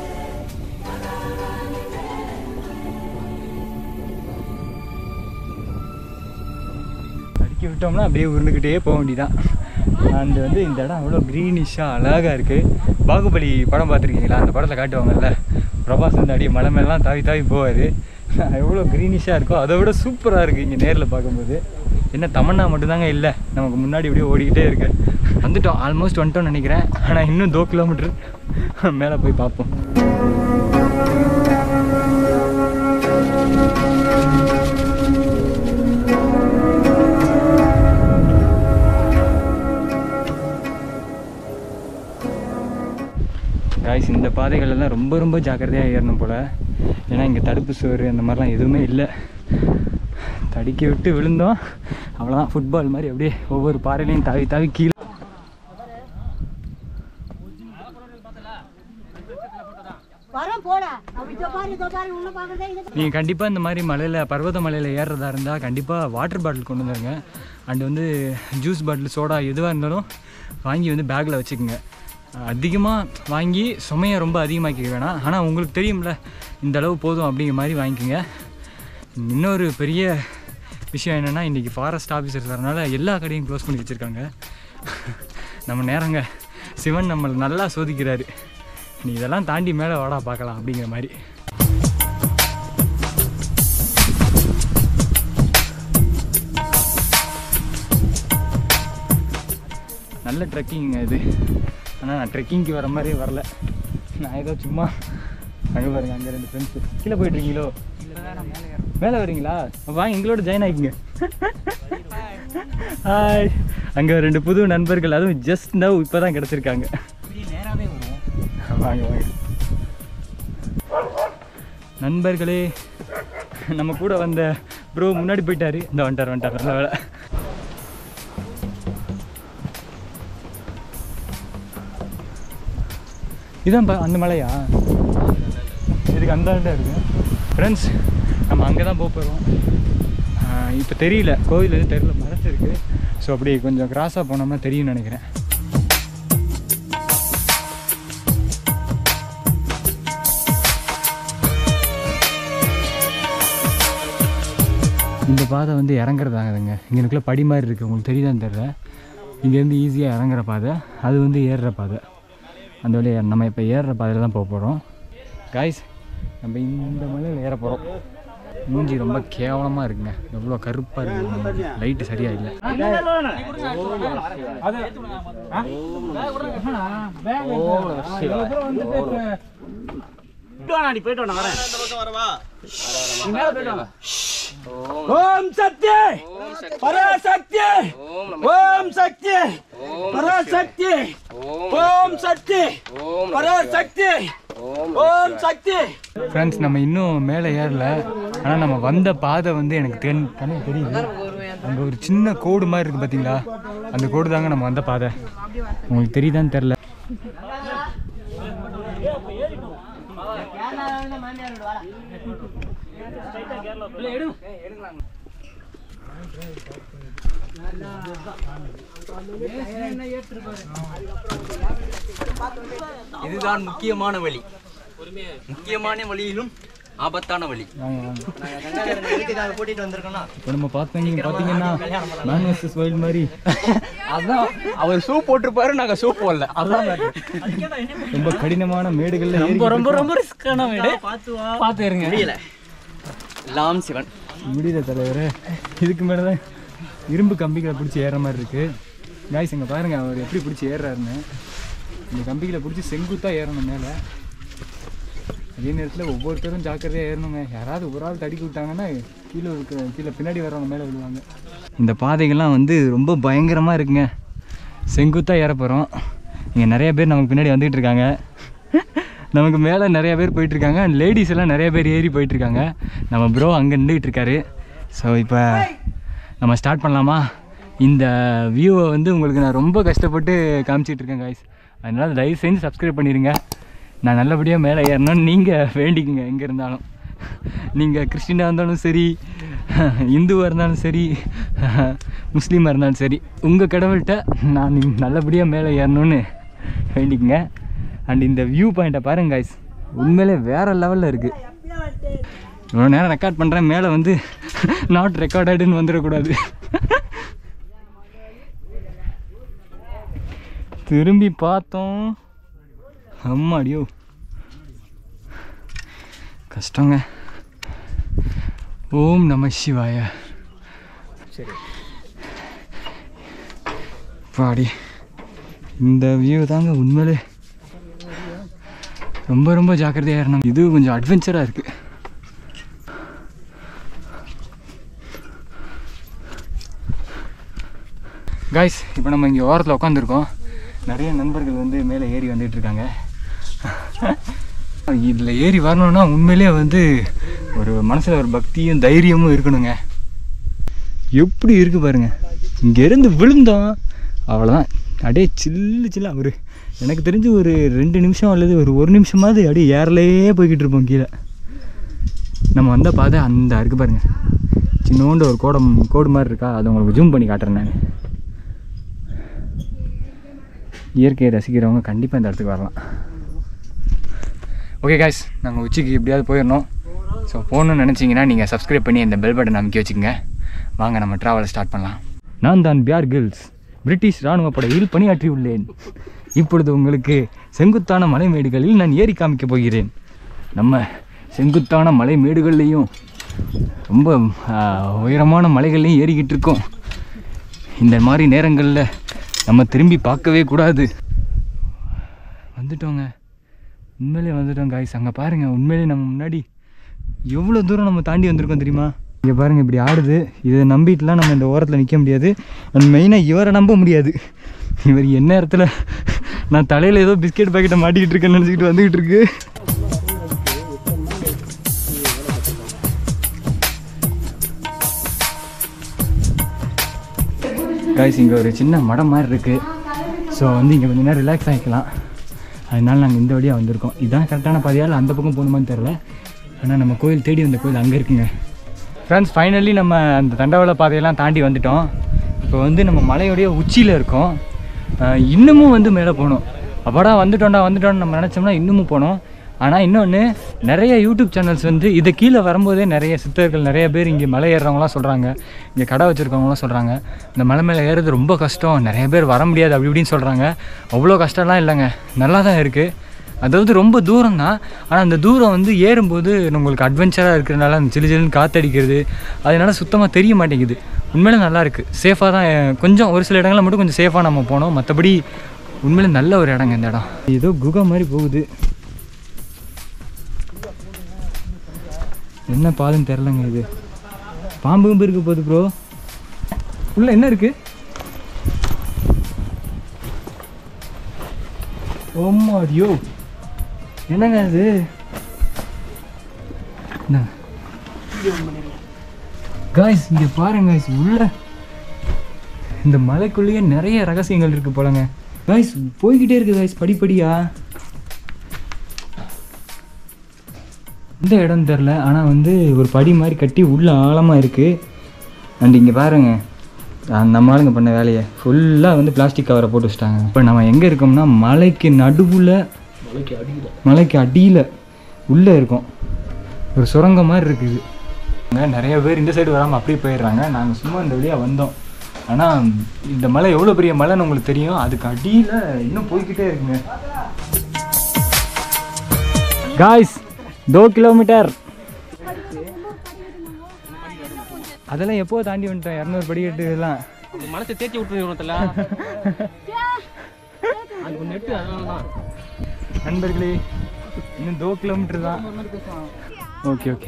தடுக்கி விட்டோம்னா அப்படியே உருண்டுக்கிட்டே போக வேண்டியதான் அண்ட் வந்து இந்த இடம் அவ்வளோ க்ரீனிஷாக அழகாக இருக்குது பாகுபலி படம் பார்த்துருக்கீங்களா அந்த படத்தில் காட்டுவாங்கல்ல பிரபாஸ் வந்து அப்படியே மலை மேலாம் தாவி தாவி போவார் எவ்வளோ க்ரீனிஷாக இருக்கோ அதை விட சூப்பராக இருக்குது இங்கே நேரில் பார்க்கும்போது என்ன தமன்னா மட்டும்தாங்க இல்லை நமக்கு முன்னாடி இப்படியே ஓடிக்கிட்டே இருக்கு வந்துட்டோம் ஆல்மோஸ்ட் வந்துட்டோம்னு நினைக்கிறேன் ஆனால் இன்னும் தோ கிலோமீட்டர் மேலே போய் பார்ப்போம் காய்ஸ் இந்த பாதைகள் எல்லாம் ரொம்ப ரொம்ப ஜாக்கிரதையாக ஏறணும் போல் ஏன்னா இங்கே தடுப்பு சுவர் அந்த மாதிரிலாம் எதுவுமே இல்லை தடுக்கி விட்டு விழுந்தோம் அவ்வளோதான் ஃபுட்பால் மாதிரி அப்படியே ஒவ்வொரு பாறையிலையும் தாவி தாவி கீழே வரேன் போடா அப்படி இதோ பாரு இதோ பாரு உள்ள பாக்குறதே இது நீங்கள் கண்டிப்பாக இந்த மாதிரி மலையில் பர்வத மலையில் ஏறுறதா இருந்தால் கண்டிப்பாக வாட்டர் பாட்டில் கொண்டு வந்துருங்க அண்ட் வந்து ஜூஸ் பாட்டில் சோடா எதுவாக இருந்தாலும் வாங்கி வந்து பேக்கில் வச்சுக்கோங்க அதிகமாக வாங்கி சுமையை ரொம்ப அதிகமாக்கிக்க வேணாம் ஆனால் உங்களுக்கு தெரியும்ல இந்த அளவு போதும் அப்படிங்கிற மாதிரி வாங்கிக்கோங்க இன்னொரு பெரிய விஷயம் என்னென்னா இன்றைக்கி ஃபாரஸ்ட் ஆஃபீஸர்ஸ் வரனால எல்லா கடையும் க்ளோஸ் பண்ணி வச்சுருக்காங்க நம்ம நேரங்க சிவன் நம்மளை நல்லா சோதிக்கிறாரு நீ இதெல்லாம் தாண்டி மேலே வாடா பார்க்கலாம் அப்படிங்கிற மாதிரி நல்ல ட்ரெக்கிங்க இது ஆனால் நான் ட்ரெக்கிங்க்கு வர மாதிரியே வரல நான் ஏதோ சும்மா அங்கே பாருங்க அங்கே ரெண்டு ஃப்ரெண்ட்ஸு கீழே போயிட்டுருக்கீங்களோ மேலே வரீங்களா வாங்க எங்களோட ஜாயின் ஆகிக்குங்க ஹாய் அங்கே ரெண்டு புது நண்பர்கள் அதுவும் ஜஸ்ட் நவ் இப்போ தான் கிடச்சிருக்காங்க வாங்க வாங்க நண்பர்களே நம்ம கூட வந்த ப்ரோ முன்னாடி போயிட்டாரு இந்த வந்துட்டார் வந்துட்டார் நல்ல வேலை இதான் பா- அந்த மலையா இதுக்கு அந்த ஆள்கிட்ட இருக்கு ஃப்ரெண்ட்ஸ் நம்ம அங்கே தான் போக போகிறோம் இப்போ தெரியல கோவில் எதுவும் தெரியல மரத்து இருக்குது ஸோ அப்படி கொஞ்சம் கிராஸாக போனோம்னா தெரியும்னு நினைக்கிறேன் இந்த பாதை வந்து இறங்குறதாகுதுங்க இங்கே எனக்குள்ள படி மாதிரி இருக்குது உங்களுக்கு தெரியுதான்னு தெரில இங்கேருந்து ஈஸியாக இறங்குற பாதை அது வந்து ஏறுற பாதை அந்த வழியா நம்ம இப்போ ஏறுற பாதையில் தான் போக போகிறோம் காய்ஸ் நம்ம இந்த மலையில் ஏற போகிறோம் மூஞ்சி ரொம்ப கேவலமாக இருக்குங்க எவ்வளோ கருப்பாக இருக்குது லைட்டு சரியாக இல்லை ஓம் சக்தி பராசக்தி ஓம் சக்தி பராசக்தி ஓம் சக்தி பராசக்தி ஓம் சக்தி ஃப்ரெண்ட்ஸ் நம்ம இன்னும் மேலே ஏறல ஆனால் நம்ம வந்த பாதை வந்து எனக்கு தென் கண்ணுக்கு தெரியுது அங்கே ஒரு சின்ன கோடு மாதிரி இருக்குது பார்த்தீங்களா அந்த கோடு தாங்க நம்ம வந்த பாதை உங்களுக்கு தெரியுதான்னு தெரில இதுதான் முக்கியமான வழி முக்கியமான வழியிலும் ஆபத்தான வழி கூட்டிட்டு வந்திருக்கோம்னா இப்போ நம்ம பார்த்தீங்க பார்த்தீங்கன்னா மேன் வர்சஸ் வைல்ட் மாதிரி அதான் அவர் ஷூ போட்டிருப்பாரு நாங்க ஷூ போடல அதான் ரொம்ப கடினமான மேடுகளில் ரொம்ப ரொம்ப ரொம்ப ரிஸ்கான வீடு பார்த்து இருங்க முடியல லாம் சிவன் முடியல தலைவரே இதுக்கு மேலே தான் இரும்பு கம்பிகளை பிடிச்சி ஏறுற மாதிரி இருக்குது காய்ஸ் இங்கே பாருங்கள் அவர் எப்படி பிடிச்சி ஏறுறாருன்னு இந்த கம்பிகளை பிடிச்சி செங்குத்தாக ஏறணும் மேலே அதே நேரத்தில் ஒவ்வொருத்தரும் ஜாக்கிரதையாக ஏறணுங்க யாராவது ஒரு ஆள் தடுக்கி விட்டாங்கன்னா கீழே இருக்க கீழே பின்னாடி வரவங்க மேலே விழுவாங்க இந்த பாதைகள்லாம் வந்து ரொம்ப பயங்கரமாக இருக்குங்க செங்குத்தாக ஏற போகிறோம் இங்கே நிறைய பேர் நமக்கு பின்னாடி வந்துகிட்டு இருக்காங்க நமக்கு மேலே நிறைய பேர் போயிட்டுருக்காங்க லேடிஸ் எல்லாம் நிறைய பேர் ஏறி போயிட்டுருக்காங்க நம்ம ப்ரோ அங்கே நின்றுட்டு இருக்காரு ஸோ இப்போ நம்ம ஸ்டார்ட் பண்ணலாமா இந்த வியூவை வந்து உங்களுக்கு நான் ரொம்ப கஷ்டப்பட்டு காமிச்சிட்டு இருக்கேன் காய்ஸ் அதனால் தயவு செஞ்சு சப்ஸ்கிரைப் பண்ணிடுங்க நான் நல்லபடியாக மேலே ஏறணும்னு நீங்கள் வேண்டிக்குங்க எங்கே இருந்தாலும் நீங்கள் கிறிஸ்டினாக இருந்தாலும் சரி இந்துவாக இருந்தாலும் சரி முஸ்லீமாக இருந்தாலும் சரி உங்கள் கடவுள்கிட்ட நான் நல்லபடியாக மேலே ஏறணும்னு வேண்டிக்குங்க அண்ட் இந்த வியூ பாயிண்ட்டை பாருங்க காய்ஸ் உண்மையிலே வேறு லெவலில் இருக்குது இவ்வளோ நேரம் ரெக்கார்ட் பண்ணுறேன் மேலே வந்து நாட் ரெக்கார்டடுன்னு வந்துடக்கூடாது திரும்பி பார்த்தோம் அம்மாடியோ கஷ்டங்க ஓம் நம சிவாய சரி பாடி இந்த வியூ தாங்க உண்மையிலே ரொம்ப ரொம்ப ஜாக்கிரதையாக இருக்கணும் இது கொஞ்சம் அட்வென்ச்சராக இருக்குது காய்ஸ் இப்போ நம்ம இங்கே ஓரத்தில் உட்காந்துருக்கோம் நிறைய நண்பர்கள் வந்து மேலே ஏறி வந்துட்டு இருக்காங்க இதில் ஏறி வரணும்னா உண்மையிலே வந்து ஒரு மனசில் ஒரு பக்தியும் தைரியமும் இருக்கணுங்க எப்படி இருக்கு பாருங்க இங்கேருந்து விழுந்தோம் அவ்வளோதான் அப்படியே சில்லு சில்லாக ஒரு எனக்கு தெரிஞ்சு ஒரு ரெண்டு நிமிஷம் அல்லது ஒரு ஒரு நிமிஷமாவது அப்படியே ஏர்லேயே போய்கிட்டு இருப்போம் கீழே நம்ம வந்த பாதை அந்த இருக்கு பாருங்க சின்னோண்டு ஒரு கோடம் கோடு மாதிரி இருக்கா அதை உங்களுக்கு ஜூம் பண்ணி காட்டுறேன் நான் இயற்கையை ரசிக்கிறவங்க கண்டிப்பாக இந்த இடத்துக்கு வரலாம் ஓகே காய்ஸ் நாங்கள் உச்சிக்கு எப்படியாவது போயிடணும் ஸோ போகணுன்னு நினச்சிங்கன்னா நீங்கள் சப்ஸ்கிரைப் பண்ணி இந்த பெல் பட்டன் அமைக்க வச்சுக்கோங்க வாங்க நம்ம ட்ராவலை ஸ்டார்ட் பண்ணலாம் நான் தான் பியார் கில்ஸ் பிரிட்டிஷ் இராணுவ படையில் பணியாற்றியுள்ளேன் இப்பொழுது உங்களுக்கு செங்குத்தான மலை மேடுகளில் நான் ஏறி காமிக்கப் போகிறேன் நம்ம செங்குத்தான மலை மேடுகள்லையும் ரொம்ப ஆ, உயரமான மலைகள்லையும் ஏறிக்கிட்டு இருக்கோம் இந்த மாதிரி நேரங்களில் நம்ம திரும்பி பார்க்கவே கூடாது வந்துட்டோங்க உண்மையிலே வந்துட்டோம் காய்ஸ் அங்கே பாருங்கள் உண்மையிலே நம்ம முன்னாடி எவ்வளோ தூரம் நம்ம தாண்டி வந்திருக்கோம் தெரியுமா இங்கே பாருங்கள் இப்படி ஆடுது இதை நம்பிட்டுலாம் நம்ம இந்த ஓரத்தில் நிற்க முடியாது அண்ட் மெயினாக இவரை நம்ப முடியாது இவர் என்ன இடத்துல நான் தலையில் ஏதோ பிஸ்கெட் பாக்கெட்டை மாட்டிக்கிட்டு இருக்கேன்னு நினச்சிக்கிட்டு வந்துக்கிட்டு இருக்கு காய்ஸ் இங்கே ஒரு சின்ன மடம் மாதிரி இருக்குது ஸோ வந்து இங்கே கொஞ்ச நேரம் ரிலாக்ஸ் ஆகிக்கலாம் அதனால நாங்கள் இந்த வழியாக வந்திருக்கோம் இதுதான் கரெக்டான பாதையால் அந்த பக்கம் போகணுமான்னு தெரில ஆனால் நம்ம கோயில் தேடி வந்த கோயில் அங்கே இருக்குங்க ஃப்ரெண்ட்ஸ் ஃபைனலி நம்ம அந்த தண்டவாள பாதையெல்லாம் தாண்டி வந்துட்டோம் இப்போ வந்து நம்ம மலையோடைய உச்சியில் இருக்கோம் அஹ் இன்னமும் வந்து மேலே போகணும் அப்பாடா வந்துட்டோம்டா வந்துட்டோம்னு நம்ம நினச்சோம்னா இன்னமும் போனோம் ஆனால் இன்னொன்று நிறைய யூடியூப் சேனல்ஸ் வந்து இதை கீழே வரும்போதே நிறைய சித்தர்கள் நிறைய பேர் இங்கே மலை ஏறுறவங்களாம் சொல்கிறாங்க இங்கே கடை வச்சுருக்கவங்களாம் சொல்கிறாங்க இந்த மலை மேலே ஏறுறது ரொம்ப கஷ்டம் நிறைய பேர் வர முடியாது அப்படி இப்படின்னு சொல்கிறாங்க அவ்வளோ கஷ்டம்லாம் இல்லைங்க நல்லா தான் இருக்குது அதாவது ரொம்ப தூரம் தான் ஆனால் அந்த தூரம் வந்து ஏறும்போது உங்களுக்கு அட்வென்ச்சராக இருக்கிறனால அந்த சிலு சிலுன்னு காற்றடிக்கிறது அதனால சுத்தமாக தெரிய மாட்டேங்குது உண்மையிலே நல்லா இருக்குது சேஃபாக தான் அஹ், கொஞ்சம் ஒரு சில இடங்களில் மட்டும் கொஞ்சம் சேஃபாக நம்ம போனோம் மற்றபடி உண்மையிலே நல்ல ஒரு இடங்க இந்த இடம் ஏதோ குகை மாதிரி போகுது என்ன பாதுன்னு தெரிலங்க இது பாம்பு கிம்பு இருக்கு போகுது ப்ரோ உள்ள என்ன இருக்கு ஓமாடியோ என்னங்க அது காய்ஸ் இங்க பாருங்க guys உள்ள இந்த மலைக்குள்ளேயே நிறைய ரகசியங்கள் இருக்கு போலங்க காய்ஸ் போய்கிட்டே இருக்கு காய்ஸ் படிப்படியா இந்த இடம் தெரில ஆனால் வந்து ஒரு படி மாதிரி கட்டி உள்ள ஆழமாக இருக்குது அண்ட் இங்கே பாருங்க அந்த ஆளுங்க பண்ண வேலையை ஃபுல்லாக வந்து பிளாஸ்டிக் கவரை போட்டு வச்சிட்டாங்க இப்போ நம்ம எங்கே இருக்கோம்னா மலைக்கு நடுவில் மலைக்கு அடியில் உள்ளே இருக்கோம் ஒரு சுரங்கம் மாதிரி இருக்குது அங்க நிறைய பேர் இந்த சைடு வராமல் அப்படியே போயிடுறாங்க நாங்கள் சும்மா இந்த வழியாக வந்தோம் ஆனால் இந்த மலை எவ்வளோ பெரிய மலைன்னு உங்களுக்கு தெரியும் அதுக்கு அடியில் இன்னும் போய்க்கிட்டே இருக்குங்க காய்ஸ் தோ கிலோமீட்டர் அதெல்லாம் எப்போ தாண்டி வந்துட்டோம் இரநூறு படிக்கட்டு இதெல்லாம் மனசை தேய்ச்சி விட்டுருவீங்களா அது கொஞ்சம் நெட்டு அதனால தான் நண்பர்களே இன்னும் தோ கிலோமீட்டர் தான் ஓகே ஓகே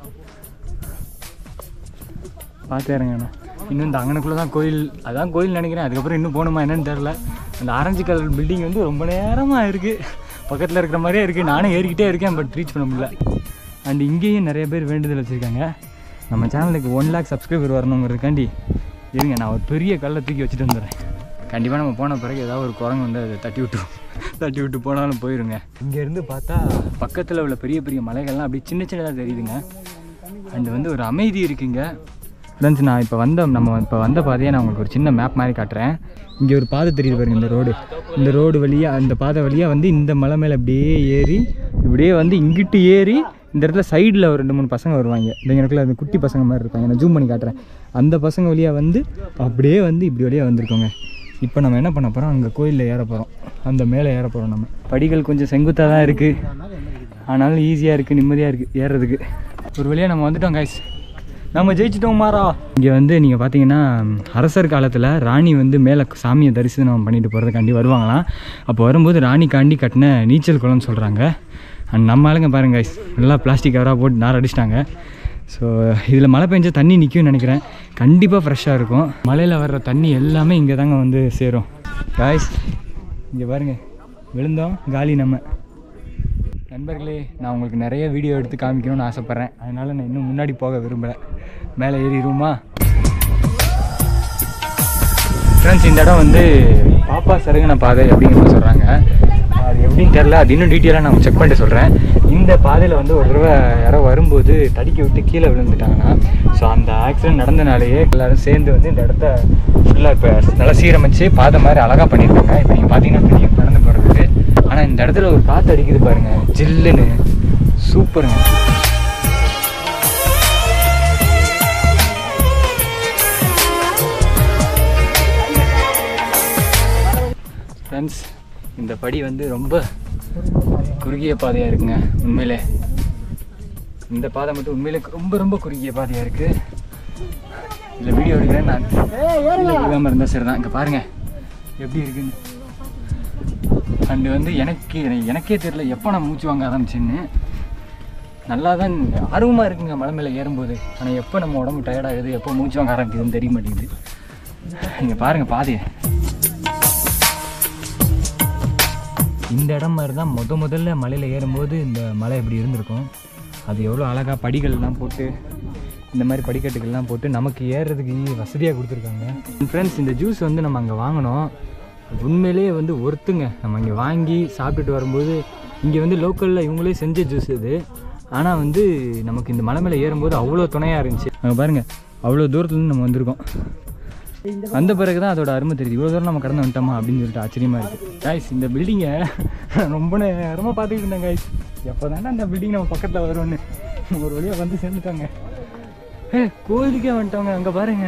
பார்த்து இறங்கண்ணா இன்னும் இந்த அங்கனுக்குள்ளே தான் கோயில் அதான் கோயில் நினைக்கிறேன் அதுக்கப்புறம் இன்னும் போகணுமா என்னன்னு தெரில அந்த ஆரஞ்சு கலர் பில்டிங் வந்து ரொம்ப நேரமாக இருக்குது பக்கத்தில் இருக்கிற மாதிரியே இருக்குது நானும் ஏறிக்கிட்டே இருக்கேன் பட் ரீச் பண்ண முடியல அண்ட் இங்கேயும் நிறைய பேர் வேண்டுதல் வச்சுருக்காங்க நம்ம சேனலுக்கு ஒன் லேக் சப்ஸ்கிரைபர் வரணுங்கிறதுக்காண்டி இருங்க நான் ஒரு பெரிய கல்லை தூக்கி வச்சுட்டு வந்துடுறேன் கண்டிப்பாக நம்ம போன பிறகு ஏதாவது ஒரு குரங்கு வந்து அதை தட்டி விட்டு தட்டி விட்டு போனாலும் போயிருங்க இங்கேருந்து பார்த்தா பக்கத்தில் உள்ள பெரிய பெரிய மலைகள்லாம் அப்படியே சின்ன சின்னதாக தெரியுதுங்க அண்ட் வந்து ஒரு அமைதி இருக்குங்க ஃப்ரெண்ட்ஸ் நான் இப்போ வந்த நம்ம இப்போ வந்த பாதையை நான் உங்களுக்கு ஒரு சின்ன மேப் மாதிரி காட்டுறேன் இங்கே ஒரு பாதை தெரியுது பாருங்க இந்த ரோடு இந்த ரோடு வழியாக அந்த பாதை வழியாக வந்து இந்த மலை மேலே அப்படியே ஏறி இப்படியே வந்து இங்கிட்டு ஏறி இந்த இடத்துல சைடில் ஒரு ரெண்டு மூணு பசங்க வருவாங்க இந்த இடத்துல அந்த குட்டி பசங்க மாதிரி இருப்பாங்க நான் ஜூம் பண்ணி காட்டுறேன் அந்த பசங்க வழியாக வந்து அப்படியே வந்து இப்படி வழியாக வந்திருக்கோங்க இப்போ நம்ம என்ன பண்ண போகிறோம் அங்கே கோயிலில் ஏற போகிறோம் அந்த மேலே ஏற போகிறோம் நம்ம படிகள் கொஞ்சம் செங்குத்தாக தான் இருக்குது ஆனாலும் ஈஸியாக இருக்குது நிம்மதியாக இருக்குது ஏறுறதுக்கு ஒரு வழியாக நம்ம வந்துட்டோம் கைஸ் நம்ம ஜெயிச்சிட்டோம் மாறா இங்கே வந்து நீங்கள் பார்த்தீங்கன்னா அரசர் காலத்தில் ராணி வந்து மேலே சாமியை தரிசனம் பண்ணிட்டு போகிறதுக்காண்டி வருவாங்களாம் அப்போ வரும்போது ராணிக்காண்டி கட்டின நீச்சல் குளம்னு சொல்கிறாங்க அண்ட் நம்ம ஆளுங்க பாருங்க guys நல்லா பிளாஸ்டிக் கவராக போட்டு நார் அடிச்சிட்டாங்க ஸோ இதில் மழை பெஞ்சா தண்ணி நிற்கும்னு நினைக்கிறேன் கண்டிப்பாக ஃப்ரெஷ்ஷாக இருக்கும் மலையில் வர்ற தண்ணி எல்லாமே இங்கே தாங்க வந்து சேரும் காய்ஸ் இங்கே பாருங்க விழுந்தோம் காலி நம்ம நண்பர்களே நான் உங்களுக்கு நிறைய வீடியோ எடுத்து காமிக்கணும்னு ஆசைப்பட்றேன் அதனால் நான் இன்னும் முன்னாடி போக விரும்பலை மேலே ஏறிடுவோமா ஃப்ரெண்ட்ஸ் இந்த இடம் வந்து பாப்பா சருகன பாதை அப்படிங்கிற மாதிரி சொல்கிறாங்க அது எப்படின்னு தெரில அது இன்னும் டீட்டெயிலாக நான் செக் பண்ணிட்டு சொல்கிறேன் இந்த பாதையில் வந்து ஒரு தடவை யாரோ வரும்போது தடிக்கி விட்டு கீழே விழுந்துட்டாங்கன்னா ஸோ அந்த ஆக்சிடென்ட் நடந்தனாலேயே எல்லாரும் சேர்ந்து வந்து இந்த இடத்த ஃபுல்லாக இப்போ நல்லா சீரமைச்சு பாதை மாதிரி அழகாக பண்ணியிருக்காங்க இப்போ நீங்கள் பார்த்தீங்கன்னா தெரியும் நடந்து போகிறதுக்கு ஆனால் இந்த இடத்துல ஒரு காற்று அடிக்குது பாருங்க ஜில்லுன்னு சூப்பருங்க ஃப்ரெண்ட்ஸ் இந்த படி வந்து ரொம்ப குறுகிய பாதையாக இருக்குங்க உண்மையிலே இந்த பாதை மட்டும் உண்மையிலே ரொம்ப ரொம்ப குறுகிய பாதையாக இருக்குது இதில் வீடியோ எடுக்கிறேன் நான் கீழே விழுகாமல் இருந்தால் சரி தான் இங்கே பாருங்கள் எப்படி இருக்குன்னு அண்டு வந்து எனக்கு எனக்கே தெரியல எப்போ நான் மூச்சு வாங்க ஆரம்பிச்சேன்னு நல்லா தான் ஆர்வமாக இருக்குங்க மலை மேலே ஏறும்போது ஆனால் எப்போ நம்ம உடம்பு டயர்டாகுது எப்போ மூச்சு வாங்க ஆரம்பிக்குதுன்னு தெரிய மாட்டேங்குது இங்கே பாருங்கள் பாதையை இந்த இடம் மாதிரி தான் முத முதல்ல மலையில் ஏறும்போது இந்த மலை இப்படி இருந்திருக்கும் அது எவ்வளோ அழகாக படிகள்லாம் போட்டு இந்த மாதிரி படிக்கட்டுகள்லாம் போட்டு நமக்கு ஏறுறதுக்கு வசதியாக கொடுத்துருக்காங்க ஃப்ரெண்ட்ஸ் இந்த ஜூஸ் வந்து நம்ம அங்கே வாங்கினோம் உண்மையிலேயே வந்து ஒருத்துங்க நம்ம இங்கே வாங்கி சாப்பிட்டுட்டு வரும்போது இங்கே வந்து லோக்கலில் இவங்களே செஞ்ச ஜூஸ் இது ஆனால் வந்து நமக்கு இந்த மலை மேலே ஏறும்போது அவ்வளோ துணையாக இருந்துச்சு அங்கே பாருங்கள் அவ்வளோ தூரத்துலேருந்து நம்ம வந்திருக்கோம் வந்த பிறகு தான் அதோட அருமை தெரியுது இவ்வளோ தூரம் நம்ம கடந்து வந்துட்டோமா அப்படின்னு சொல்லிட்டு ஆச்சரியமாக இருக்குது காய்ஸ் இந்த பில்டிங்கை ரொம்ப நேரமாக பார்த்துக்கிட்டு இருந்தேன் காய்ஸ் எப்போ தானே அந்த பில்டிங் நம்ம பக்கத்தில் வரும்னு ஒரு வழியாக வந்து சேர்ந்துட்டாங்க ஏ கோயிலுக்கே வந்துட்டோங்க அங்கே பாருங்க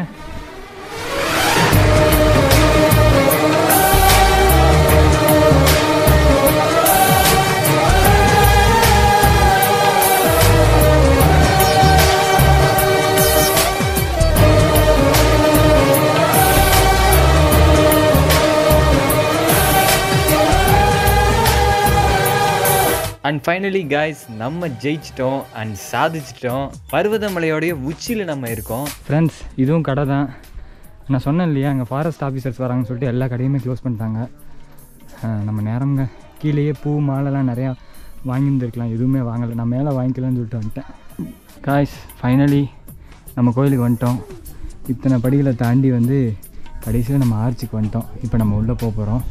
அண்ட் ஃபைனலி காய்ஸ் நம்ம ஜெயிச்சிட்டோம் அண்ட் சாதிச்சிட்டோம் பர்வதமலையோடைய உச்சியில் நம்ம இருக்கோம் ஃப்ரெண்ட்ஸ் இதுவும் கடை தான் நான் சொன்னேன் இல்லையா அங்கே ஃபாரஸ்ட் ஆஃபீஸர்ஸ் வராங்கன்னு சொல்லிட்டு எல்லா கடையுமே க்ளோஸ் பண்ணிட்டாங்க அஹ் நம்ம நேரங்க கீழேயே பூ மாலைலாம் நிறையா வாங்கியிருந்துருக்கலாம் எதுவுமே வாங்கலை நான் மேலே வாங்கிக்கலாம்னு சொல்லிட்டு வந்துட்டேன் காய்ஸ் ஃபைனலி நம்ம கோயிலுக்கு வந்துட்டோம் இத்தனை படிகளை தாண்டி வந்து கடைசியில் நம்ம ஆர்ச்சிக்கு வந்துட்டோம் இப்போ நம்ம உள்ளே போக போகிறோம்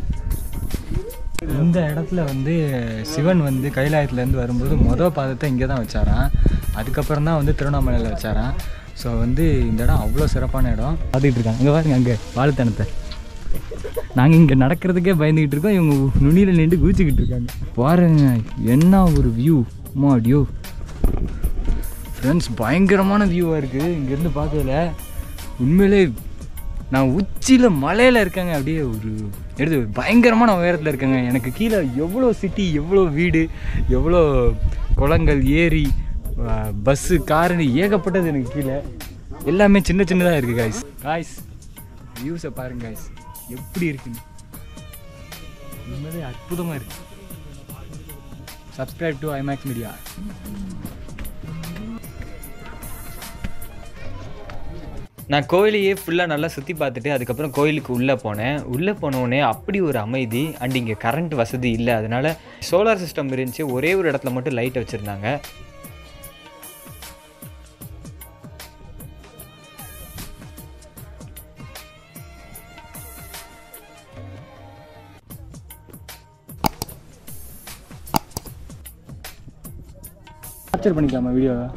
இந்த இடத்துல வந்து சிவன் வந்து கைலாயத்துலேருந்து வரும்போது மொதல் பாதத்தை இங்கே தான் வச்சாராம் அதுக்கப்புறம் தான் வந்து திருவண்ணாமலையில் வச்சாராம் ஸோ வந்து இந்த இடம் அவ்வளோ சிறப்பான இடம் பார்த்துக்கிட்டு இருக்காங்க இங்கே பாருங்க அங்கே வாழைத்தனத்தை நாங்கள் இங்கே நடக்கிறதுக்கே பயந்துக்கிட்டு இருக்கோம் இவங்க நுனியில் நின்று குதிச்சுக்கிட்டு இருக்காங்க பாருங்க என்ன ஒரு வியூ அம்மா வியூ ஃப்ரெண்ட்ஸ் பயங்கரமான வியூவாக இருக்குது இங்கேருந்து பார்க்கல உண்மையிலே நான் உச்சியில் மலையில் இருக்கேங்க அப்படியே ஒரு எடுத்து பயங்கரமான உயரத்தில் இருக்கேங்க எனக்கு கீழே எவ்வளோ சிட்டி எவ்வளோ வீடு எவ்வளோ குளங்கள் ஏரி பஸ்ஸு காருன்னு ஏகப்பட்டது எனக்கு கீழே எல்லாமே சின்ன சின்னதாக இருக்குது காய்ஸ் காய்ஸ் வியூஸை பாருங்க காய்ஸ் எப்படி இருக்குன்னு உண்மையிலே அற்புதமாக இருக்கு சப்ஸ்கிரைப் டு ஐமேக்ஸ் மீடியா நான் கோயிலையே ஃபுல்லாக நல்லா சுற்றி பார்த்துட்டு அதுக்கப்புறம் கோயிலுக்கு உள்ளே போனேன் உள்ளே போனோடனே அப்படி ஒரு அமைதி அண்ட் இங்கே கரண்ட் வசதி இல்லை அதனால சோலார் சிஸ்டம் இருந்துச்சு ஒரே ஒரு இடத்துல மட்டும் லைட் வச்சுருந்தாங்க கேப்சர் பண்ணிக்கலாமா வீடியோவை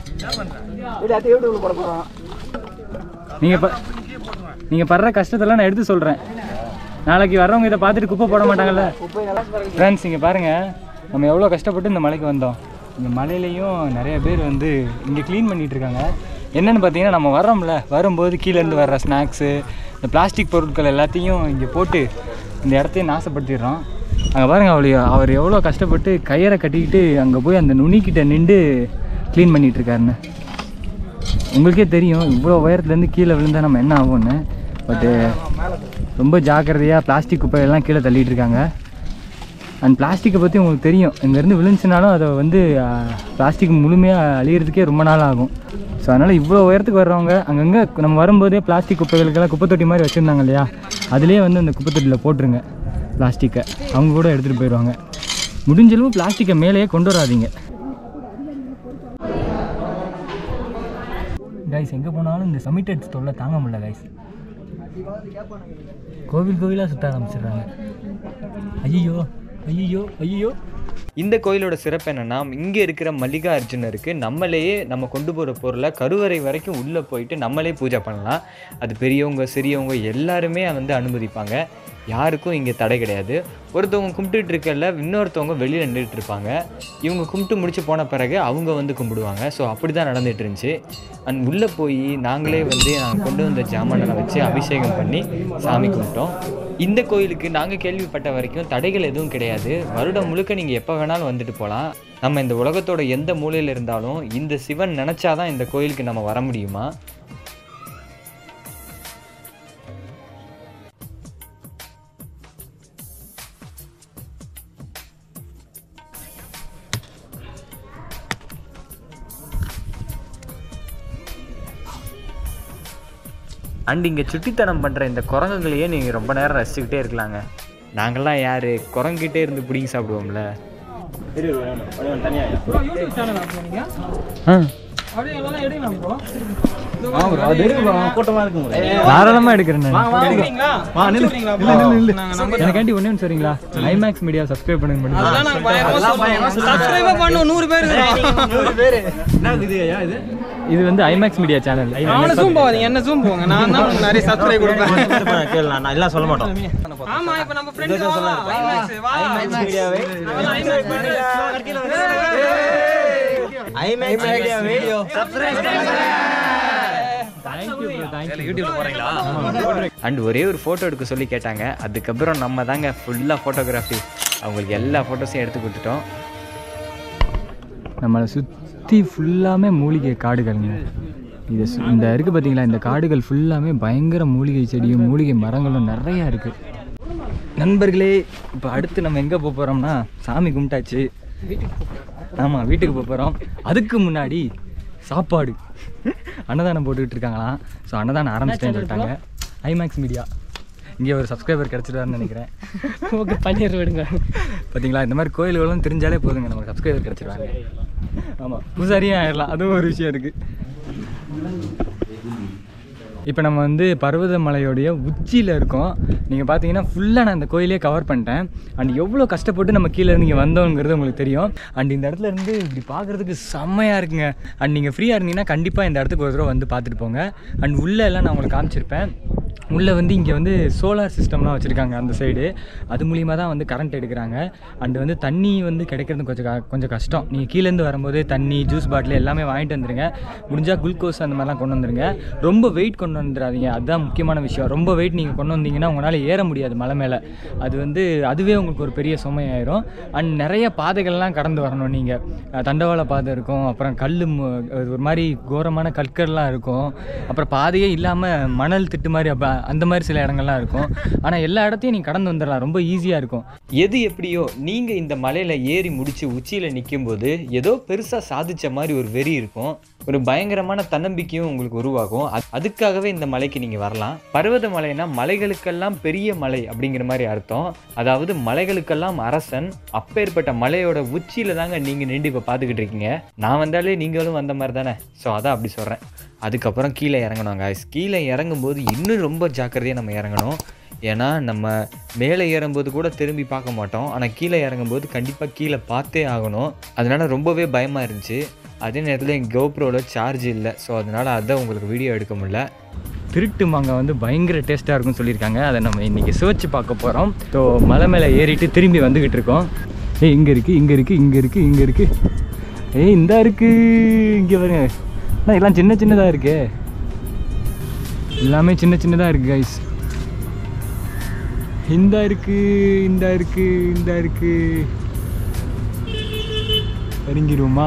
நீங்கள் ப நீங்கள் படுற கஷ்டத்தெல்லாம் நான் எடுத்து சொல்கிறேன் நாளைக்கு வர்றவங்க இதை பார்த்துட்டு குப்பை போட மாட்டாங்கல்ல ஃப்ரெண்ட்ஸ் இங்கே பாருங்கள் நம்ம எவ்வளோ கஷ்டப்பட்டு இந்த மலைக்கு வந்தோம் இந்த மலையிலையும் நிறைய பேர் வந்து இங்கே க்ளீன் பண்ணிட்டு இருக்காங்க என்னென்னு பார்த்தீங்கன்னா நம்ம வர்றோம்ல வரும்போது கீழேருந்து வர்ற ஸ்நாக்ஸு இந்த பிளாஸ்டிக் பொருட்கள் எல்லாத்தையும் இங்கே போட்டு இந்த இடத்தையும் நாசப்படுத்திடுறோம் அங்கே பாருங்கள் அவளை அவர் எவ்வளோ கஷ்டப்பட்டு கயிறை கட்டிக்கிட்டு அங்கே போய் அந்த நுனிக்கிட்ட நின்று க்ளீன் பண்ணிட்டு இருக்காருன்னு உங்களுக்கே தெரியும் இவ்வளோ உயரத்துலேருந்து கீழே விழுந்தா நம்ம என்ன ஆகும்னு பட்டு ரொம்ப ஜாக்கிரதையாக பிளாஸ்டிக் குப்பையெல்லாம் கீழே தள்ளிட்டு இருக்காங்க அண்ட் பிளாஸ்டிக்கை பற்றி உங்களுக்கு தெரியும் இங்கேருந்து விழுந்துச்சுனாலும் அதை வந்து பிளாஸ்டிக் முழுமையாக அழியிறதுக்கே ரொம்ப நாள் ஆகும் ஸோ அதனால் இவ்வளோ உயரத்துக்கு வர்றவங்க அங்கங்கே நம்ம வரும்போதே பிளாஸ்டிக் குப்பைகளுக்கெல்லாம் குப்பை தொட்டி மாதிரி வச்சுருந்தாங்க இல்லையா அதுலேயே வந்து அந்த குப்பை தொட்டியில் போட்டுருங்க பிளாஸ்டிக்கை அவங்க கூட எடுத்துகிட்டு போயிடுவாங்க முடிஞ்சளவு பிளாஸ்டிக்கை மேலேயே கொண்டு வராதீங்க கைஸ் எங்கே போனாலும் இந்த சமிட்டட்ஸ் தொல்லை தாங்க முடியல கைஸ் கோவில் கோவிலாக சுற்ற ஆரம்பிச்சிடுறாங்க ஐயோ ஐயோ ஐயோ இந்த கோயிலோட சிறப்பு என்னன்னா இங்கே இருக்கிற மல்லிகா அர்ஜுனருக்கு நம்மளையே நம்ம கொண்டு போகிற பொருளை கருவறை வரைக்கும் உள்ளே போயிட்டு நம்மளே பூஜை பண்ணலாம் அது பெரியவங்க சிறியவங்க எல்லாருமே வந்து அனுமதிப்பாங்க யாருக்கும் இங்கே தடை கிடையாது ஒருத்தவங்க கும்பிட்டுட்டு இருக்கல இன்னொருத்தவங்க வெளியில் நின்றுட்டு இருப்பாங்க இவங்க கும்பிட்டு முடிச்சு போன பிறகு அவங்க வந்து கும்பிடுவாங்க ஸோ அப்படி தான் நடந்துட்டு இருந்துச்சு அண்ட் உள்ளே போய் நாங்களே வந்து நாங்கள் கொண்டு வந்த ஜாமானெல்லாம் வச்சு அபிஷேகம் பண்ணி சாமி கும்பிட்டோம் இந்த கோயிலுக்கு நாங்கள் கேள்விப்பட்ட வரைக்கும் தடைகள் எதுவும் கிடையாது வருடம் முழுக்க நீங்கள் எப்போ வேணாலும் வந்துட்டு போகலாம் நம்ம இந்த உலகத்தோட எந்த மூலையில் இருந்தாலும் இந்த சிவன் நினச்சாதான் இந்த கோயிலுக்கு நம்ம வர முடியுமா அண்ட் இங்கே சுட்டித்தனம் பண்ணுற இந்த குரங்குகளையே நீங்கள் ரொம்ப நேரம் ரசிச்சுக்கிட்டே இருக்கலாங்க நாங்கள்லாம் யார் குரங்கிட்டே இருந்து பிடிங்கி சாப்பிடுவோம்ல யூடியூப் சேனல் நீங்க ஆ அப்படியே எல்லாம் எடுக்கலாம் ப்ரோ ஆ bro, அது இருக்கு bro. கூட்டமாக இருக்குங்களே தாராளமாக எடுக்கிறேன் நான் எடுக்கிறீங்களா வா, நில்லு. எடுக்கிறீங்களா இல்ல, இல்ல, இல்ல. நாங்க நம்பர் எனக்காண்டி ஒண்ணே ஒன்று சரிங்களா ஐமேக்ஸ் மீடியா சப்ஸ்கிரைப் பண்ணுங்க பண்ணுங்க அதெல்லாம் நாங்க பயங்கரமா சப்ஸ்கிரைப் பண்ணுவோம் நூறு பேர் நூறு பேர் என்ன இது ஐயா இது இது வந்து ஐமேக்ஸ் மீடியா சேனல் அவனை ஜூம் போவாதீங்க என்ன ஜூம் போங்க நான் தான் உங்களுக்கு நிறைய சப்ஸ்கிரைப் கொடுப்பேன் கேளு நான் எல்லாம் சொல்ல மாட்டோம் ஆமா இப்ப நம்ம ஃப்ரெண்ட்ஸ் வா ஐமேக்ஸ் வா ஐமேக்ஸ் மீடியாவே ஐமேக்ஸ் ஐமேக்ஸ் மீடியாவே அண்ட் ஒரே ஒரு ஃபோட்டோ எடுக்க சொல்லி கேட்டாங்க அதுக்கப்புறம் நம்ம தாங்க ஃபுல்லாக ஃபோட்டோகிராஃபி அவங்களுக்கு எல்லா ஃபோட்டோஸையும் எடுத்து கொடுத்துட்டோம் நம்மளை சுற்றி ஃபுல்லாமே மூலிகை காடுகள்ங்க இது சு- இந்த இருக்குது பார்த்தீங்களா இந்த காடுகள் ஃபுல்லாமே பயங்கர மூலிகை செடியும் மூலிகை மரங்களும் நிறையா இருக்குது நண்பர்களே இப்போ அடுத்து நம்ம எங்கே போக போகிறோம்னா சாமி கும்பிட்டாச்சு ஆமாம் வீட்டுக்கு போக போகிறோம் அதுக்கு முன்னாடி சாப்பாடு அன்னதானம் போட்டுக்கிட்டு இருக்காங்களாம் ஸோ அன்னதானம் ஆரம்பிச்சிட்டேன்னு சொல்லிட்டாங்க ஐமேக்ஸ் மீடியா இங்கே ஒரு சப்ஸ்கிரைபர் கிடச்சிட்டாருன்னு நினைக்கிறேன் ஓகே பண்ணிடுற விடுங்க பார்த்தீங்களா இந்த மாதிரி கோயில்களும் தெரிஞ்சாலே போதுங்க நமக்கு சப்ஸ்கிரைபர் கிடச்சிருவாங்க ஆமாம் பூசாரியும் ஆயிடலாம் அதுவும் ஒரு விஷயம் இருக்குது இப்போ நம்ம வந்து பர்வதமலையோடைய உச்சியில் இருக்கோம் நீங்கள் பார்த்தீங்கன்னா ஃபுல்லாக நான் இந்த கோயிலே கவர் பண்ணிட்டேன் அண்ட் எவ்வளோ கஷ்டப்பட்டு நம்ம கீழே இருந்து இங்கே வந்தோங்கிறது உங்களுக்கு தெரியும் அண்ட் இந்த இடத்துல இருந்து இப்படி பார்க்குறதுக்கு செம்மையாக இருக்குங்க அண்ட் நீங்கள் ஃப்ரீயாக இருந்தீங்கன்னா கண்டிப்பாக இந்த இடத்துக்கு ஒரு தடவை வந்து பார்த்துட்டு போங்க அண்ட் உள்ளே எல்லாம் நான் உங்களுக்கு காமிச்சிருப்பேன் உள்ளே வந்து இங்கே வந்து சோலார் சிஸ்டம்லாம் வச்சுருக்காங்க அந்த சைடு அது மூலியமாக தான் வந்து கரண்ட் எடுக்கிறாங்க அண்ட் வந்து தண்ணி வந்து கிடைக்கிறது கொஞ்சம் க- கொஞ்சம் கஷ்டம் நீங்கள் கீழேருந்து வரும்போது தண்ணி ஜூஸ் பாட்டில் எல்லாமே வாங்கிட்டு வந்துருங்க முடிஞ்சால் குளுக்கோஸ் அந்த மாதிரிலாம் கொண்டு வந்துருங்க ரொம்ப வெயிட் கொண்டு வந்துடாதீங்க அதுதான் முக்கியமான விஷயம் ரொம்ப வெயிட் நீங்கள் கொண்டு வந்தீங்கன்னா உங்களால் ஏற முடியாது மலை மேலே அது வந்து அதுவே உங்களுக்கு ஒரு பெரிய சுமையாயிரும் அண்ட் நிறைய பாதைகள்லாம் கடந்து வரணும் நீங்கள் தண்டவாள பாதை இருக்கும் அப்புறம் கல் ஒரு மாதிரி கோரமான கற்கள்லாம் இருக்கும் அப்புறம் பாதையே இல்லாமல் மணல் திட்டு மாதிரி அப்ப அந்த மாதிரி சில இடங்கள்லாம் இருக்கும் ஆனால் எல்லா இடத்தையும் நீங்கள் கடந்து வந்துடலாம் ரொம்ப ஈஸியாக இருக்கும் எது எப்படியோ நீங்கள் இந்த மலையில் ஏறி முடிச்சு உச்சியில் நிற்கும்போது ஏதோ பெருசாக சாதிச்ச மாதிரி ஒரு வெறி இருக்கும் ஒரு பயங்கரமான தன்னம்பிக்கையும் உங்களுக்கு உருவாகும் அது- அதுக்காகவே இந்த மலைக்கு நீங்கள் வரலாம் பர்வத மலைனா மலைகளுக்கெல்லாம் பெரிய மலை அப்படிங்கிற மாதிரி அர்த்தம் அதாவது மலைகளுக்கெல்லாம் அரசன் அப்பேற்பட்ட மலையோட உச்சியில் தாங்க நீங்கள் நின்று இப்போ பார்த்துக்கிட்டு இருக்கீங்க நான் வந்தாலே நீங்களும் வந்த மாதிரி தானே ஸோ அதான் அப்படி சொல்கிறேன் அதுக்கப்புறம் கீழே இறங்கணும் guys கீழே இறங்கும்போது இன்னும் ரொம்ப ஜாக்கிரதையாக நம்ம இறங்கணும் ஏன்னா நம்ம மேலே ஏறும்போது கூட திரும்பி பார்க்க மாட்டோம் ஆனால் கீழே இறங்கும்போது கண்டிப்பாக கீழே பார்த்தே ஆகணும் அதனால ரொம்பவே பயமாக இருந்துச்சு அதே நேரத்தில் என் கோப்ரோவில் சார்ஜ் இல்லை ஸோ அதனால் அதை உங்களுக்கு வீடியோ எடுக்க முடியல திருட்டு மாங்காய் வந்து பயங்கர டேஸ்ட்டாக இருக்கும்னு சொல்லியிருக்காங்க அதை நம்ம இன்றைக்கி சுவைச்சு பார்க்க போகிறோம் ஸோ மலை மேலே ஏறிட்டு திரும்பி வந்துக்கிட்டு இருக்கோம் ஏய் இங்கே இருக்குது இங்கே இருக்குது இங்கே இருக்குது இங்கே இருக்குது ஏய் இந்த இருக்குது இங்கே பாருங்க அண்ணா எல்லாம் சின்ன சின்னதாக இருக்கே எல்லாமே சின்ன சின்னதாக இருக்குது கைஸ் இந்த இருக்கு இந்த இருக்கு இந்த இருக்கு இறங்கிடுவோமா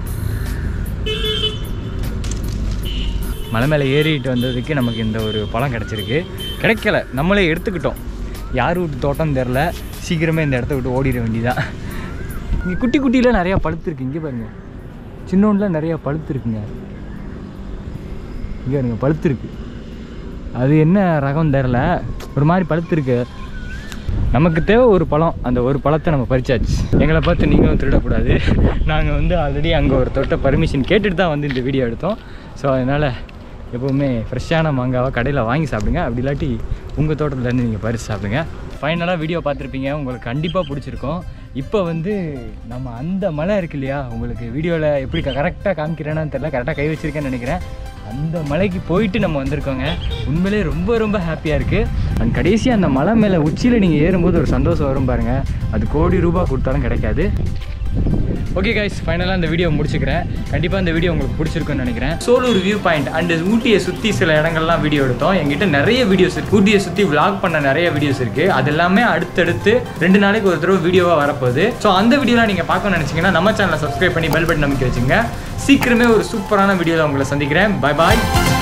மலை மேலே ஏறிட்டு வந்ததுக்கு நமக்கு இந்த ஒரு பழம் கிடச்சிருக்கு கிடைக்கல நம்மளே எடுத்துக்கிட்டோம் யார் வீட்டு தோட்டம் தெரில சீக்கிரமே இந்த இடத்த விட்டு ஓடிட வேண்டியதான் இங்கே குட்டி குட்டியில் நிறையா பழுத்துருக்கு இங்கே பாருங்க சின்னோண்டில் நிறையா பழுத்துருக்குங்க இங்கே பாருங்க பழுத்துருக்கு அது என்ன ரகம் தெரில ஒரு மாதிரி பழுத்துருக்கு நமக்கு தேவை ஒரு பழம் அந்த ஒரு பழத்தை நம்ம பறிச்சாச்சு எங்களை பார்த்து நீங்களும் திருடக்கூடாது நாங்கள் வந்து ஆல்ரெடி அங்கே ஒரு தொட்ட பர்மிஷன் கேட்டுட்டு தான் வந்து இந்த வீடியோ எடுத்தோம் ஸோ அதனால் எப்போவுமே ஃப்ரெஷ்ஷான மாங்காவை கடையில் வாங்கி சாப்பிடுங்க அப்படி இல்லாட்டி உங்கள் தோட்டத்துலேருந்து நீங்கள் பறித்து சாப்பிடுங்க ஃபைனலாக வீடியோ பார்த்துருப்பீங்க உங்களுக்கு கண்டிப்பாக பிடிச்சிருக்கும் இப்போ வந்து நம்ம அந்த மலை இருக்கு இல்லையா உங்களுக்கு வீடியோவில் எப்படி கரெக்டாக காமிக்கிறேன்னு தெரியல கரெக்டாக கை வச்சிருக்கேன்னு நினைக்கிறேன் அந்த மலைக்கு போயிட்டு நம்ம வந்திருக்கோங்க உண்மையிலே ரொம்ப ரொம்ப ஹாப்பியாக இருக்குது அண்ட் கடைசியாக அந்த மலை மேலே உச்சியில் நீங்கள் ஏறும்போது ஒரு சந்தோஷம் வரும் பாருங்கள் அது கோடி ரூபாய் கொடுத்தாலும் கிடைக்காது ஓகே கைஸ் ஃபைனலாக இந்த வீடியோ முடிச்சுக்கிறேன் கண்டிப்பாக இந்த வீடியோ உங்களுக்கு பிடிச்சிருக்குன்னு நினைக்கிறேன் சோலூர் வியூ பாயிண்ட் அண்ட் ஊட்டியை சுற்றி சில இடங்கள்லாம் வீடியோ எடுத்தோம் எங்கிட்ட நிறைய வீடியோஸ் இருக்குது ஊட்டியை சுற்றி vlog பண்ண நிறைய வீடியோஸ் இருக்குது அது எல்லாமே அடுத்தடுத்து ரெண்டு நாளைக்கு ஒரு தடவை வீடியோவாக வரப்போகுது ஸோ அந்த வீடியோலாம் நீங்கள் பார்க்கணும்னு நினச்சிங்கன்னா நம்ம சேனலை சப்ஸ்கிரைப் பண்ணி பெல் பட்டன் அமைக்க வச்சுங்க சீக்கிரமே ஒரு சூப்பரான வீடியோவில் உங்களை சந்திக்கிறேன் பை பாய்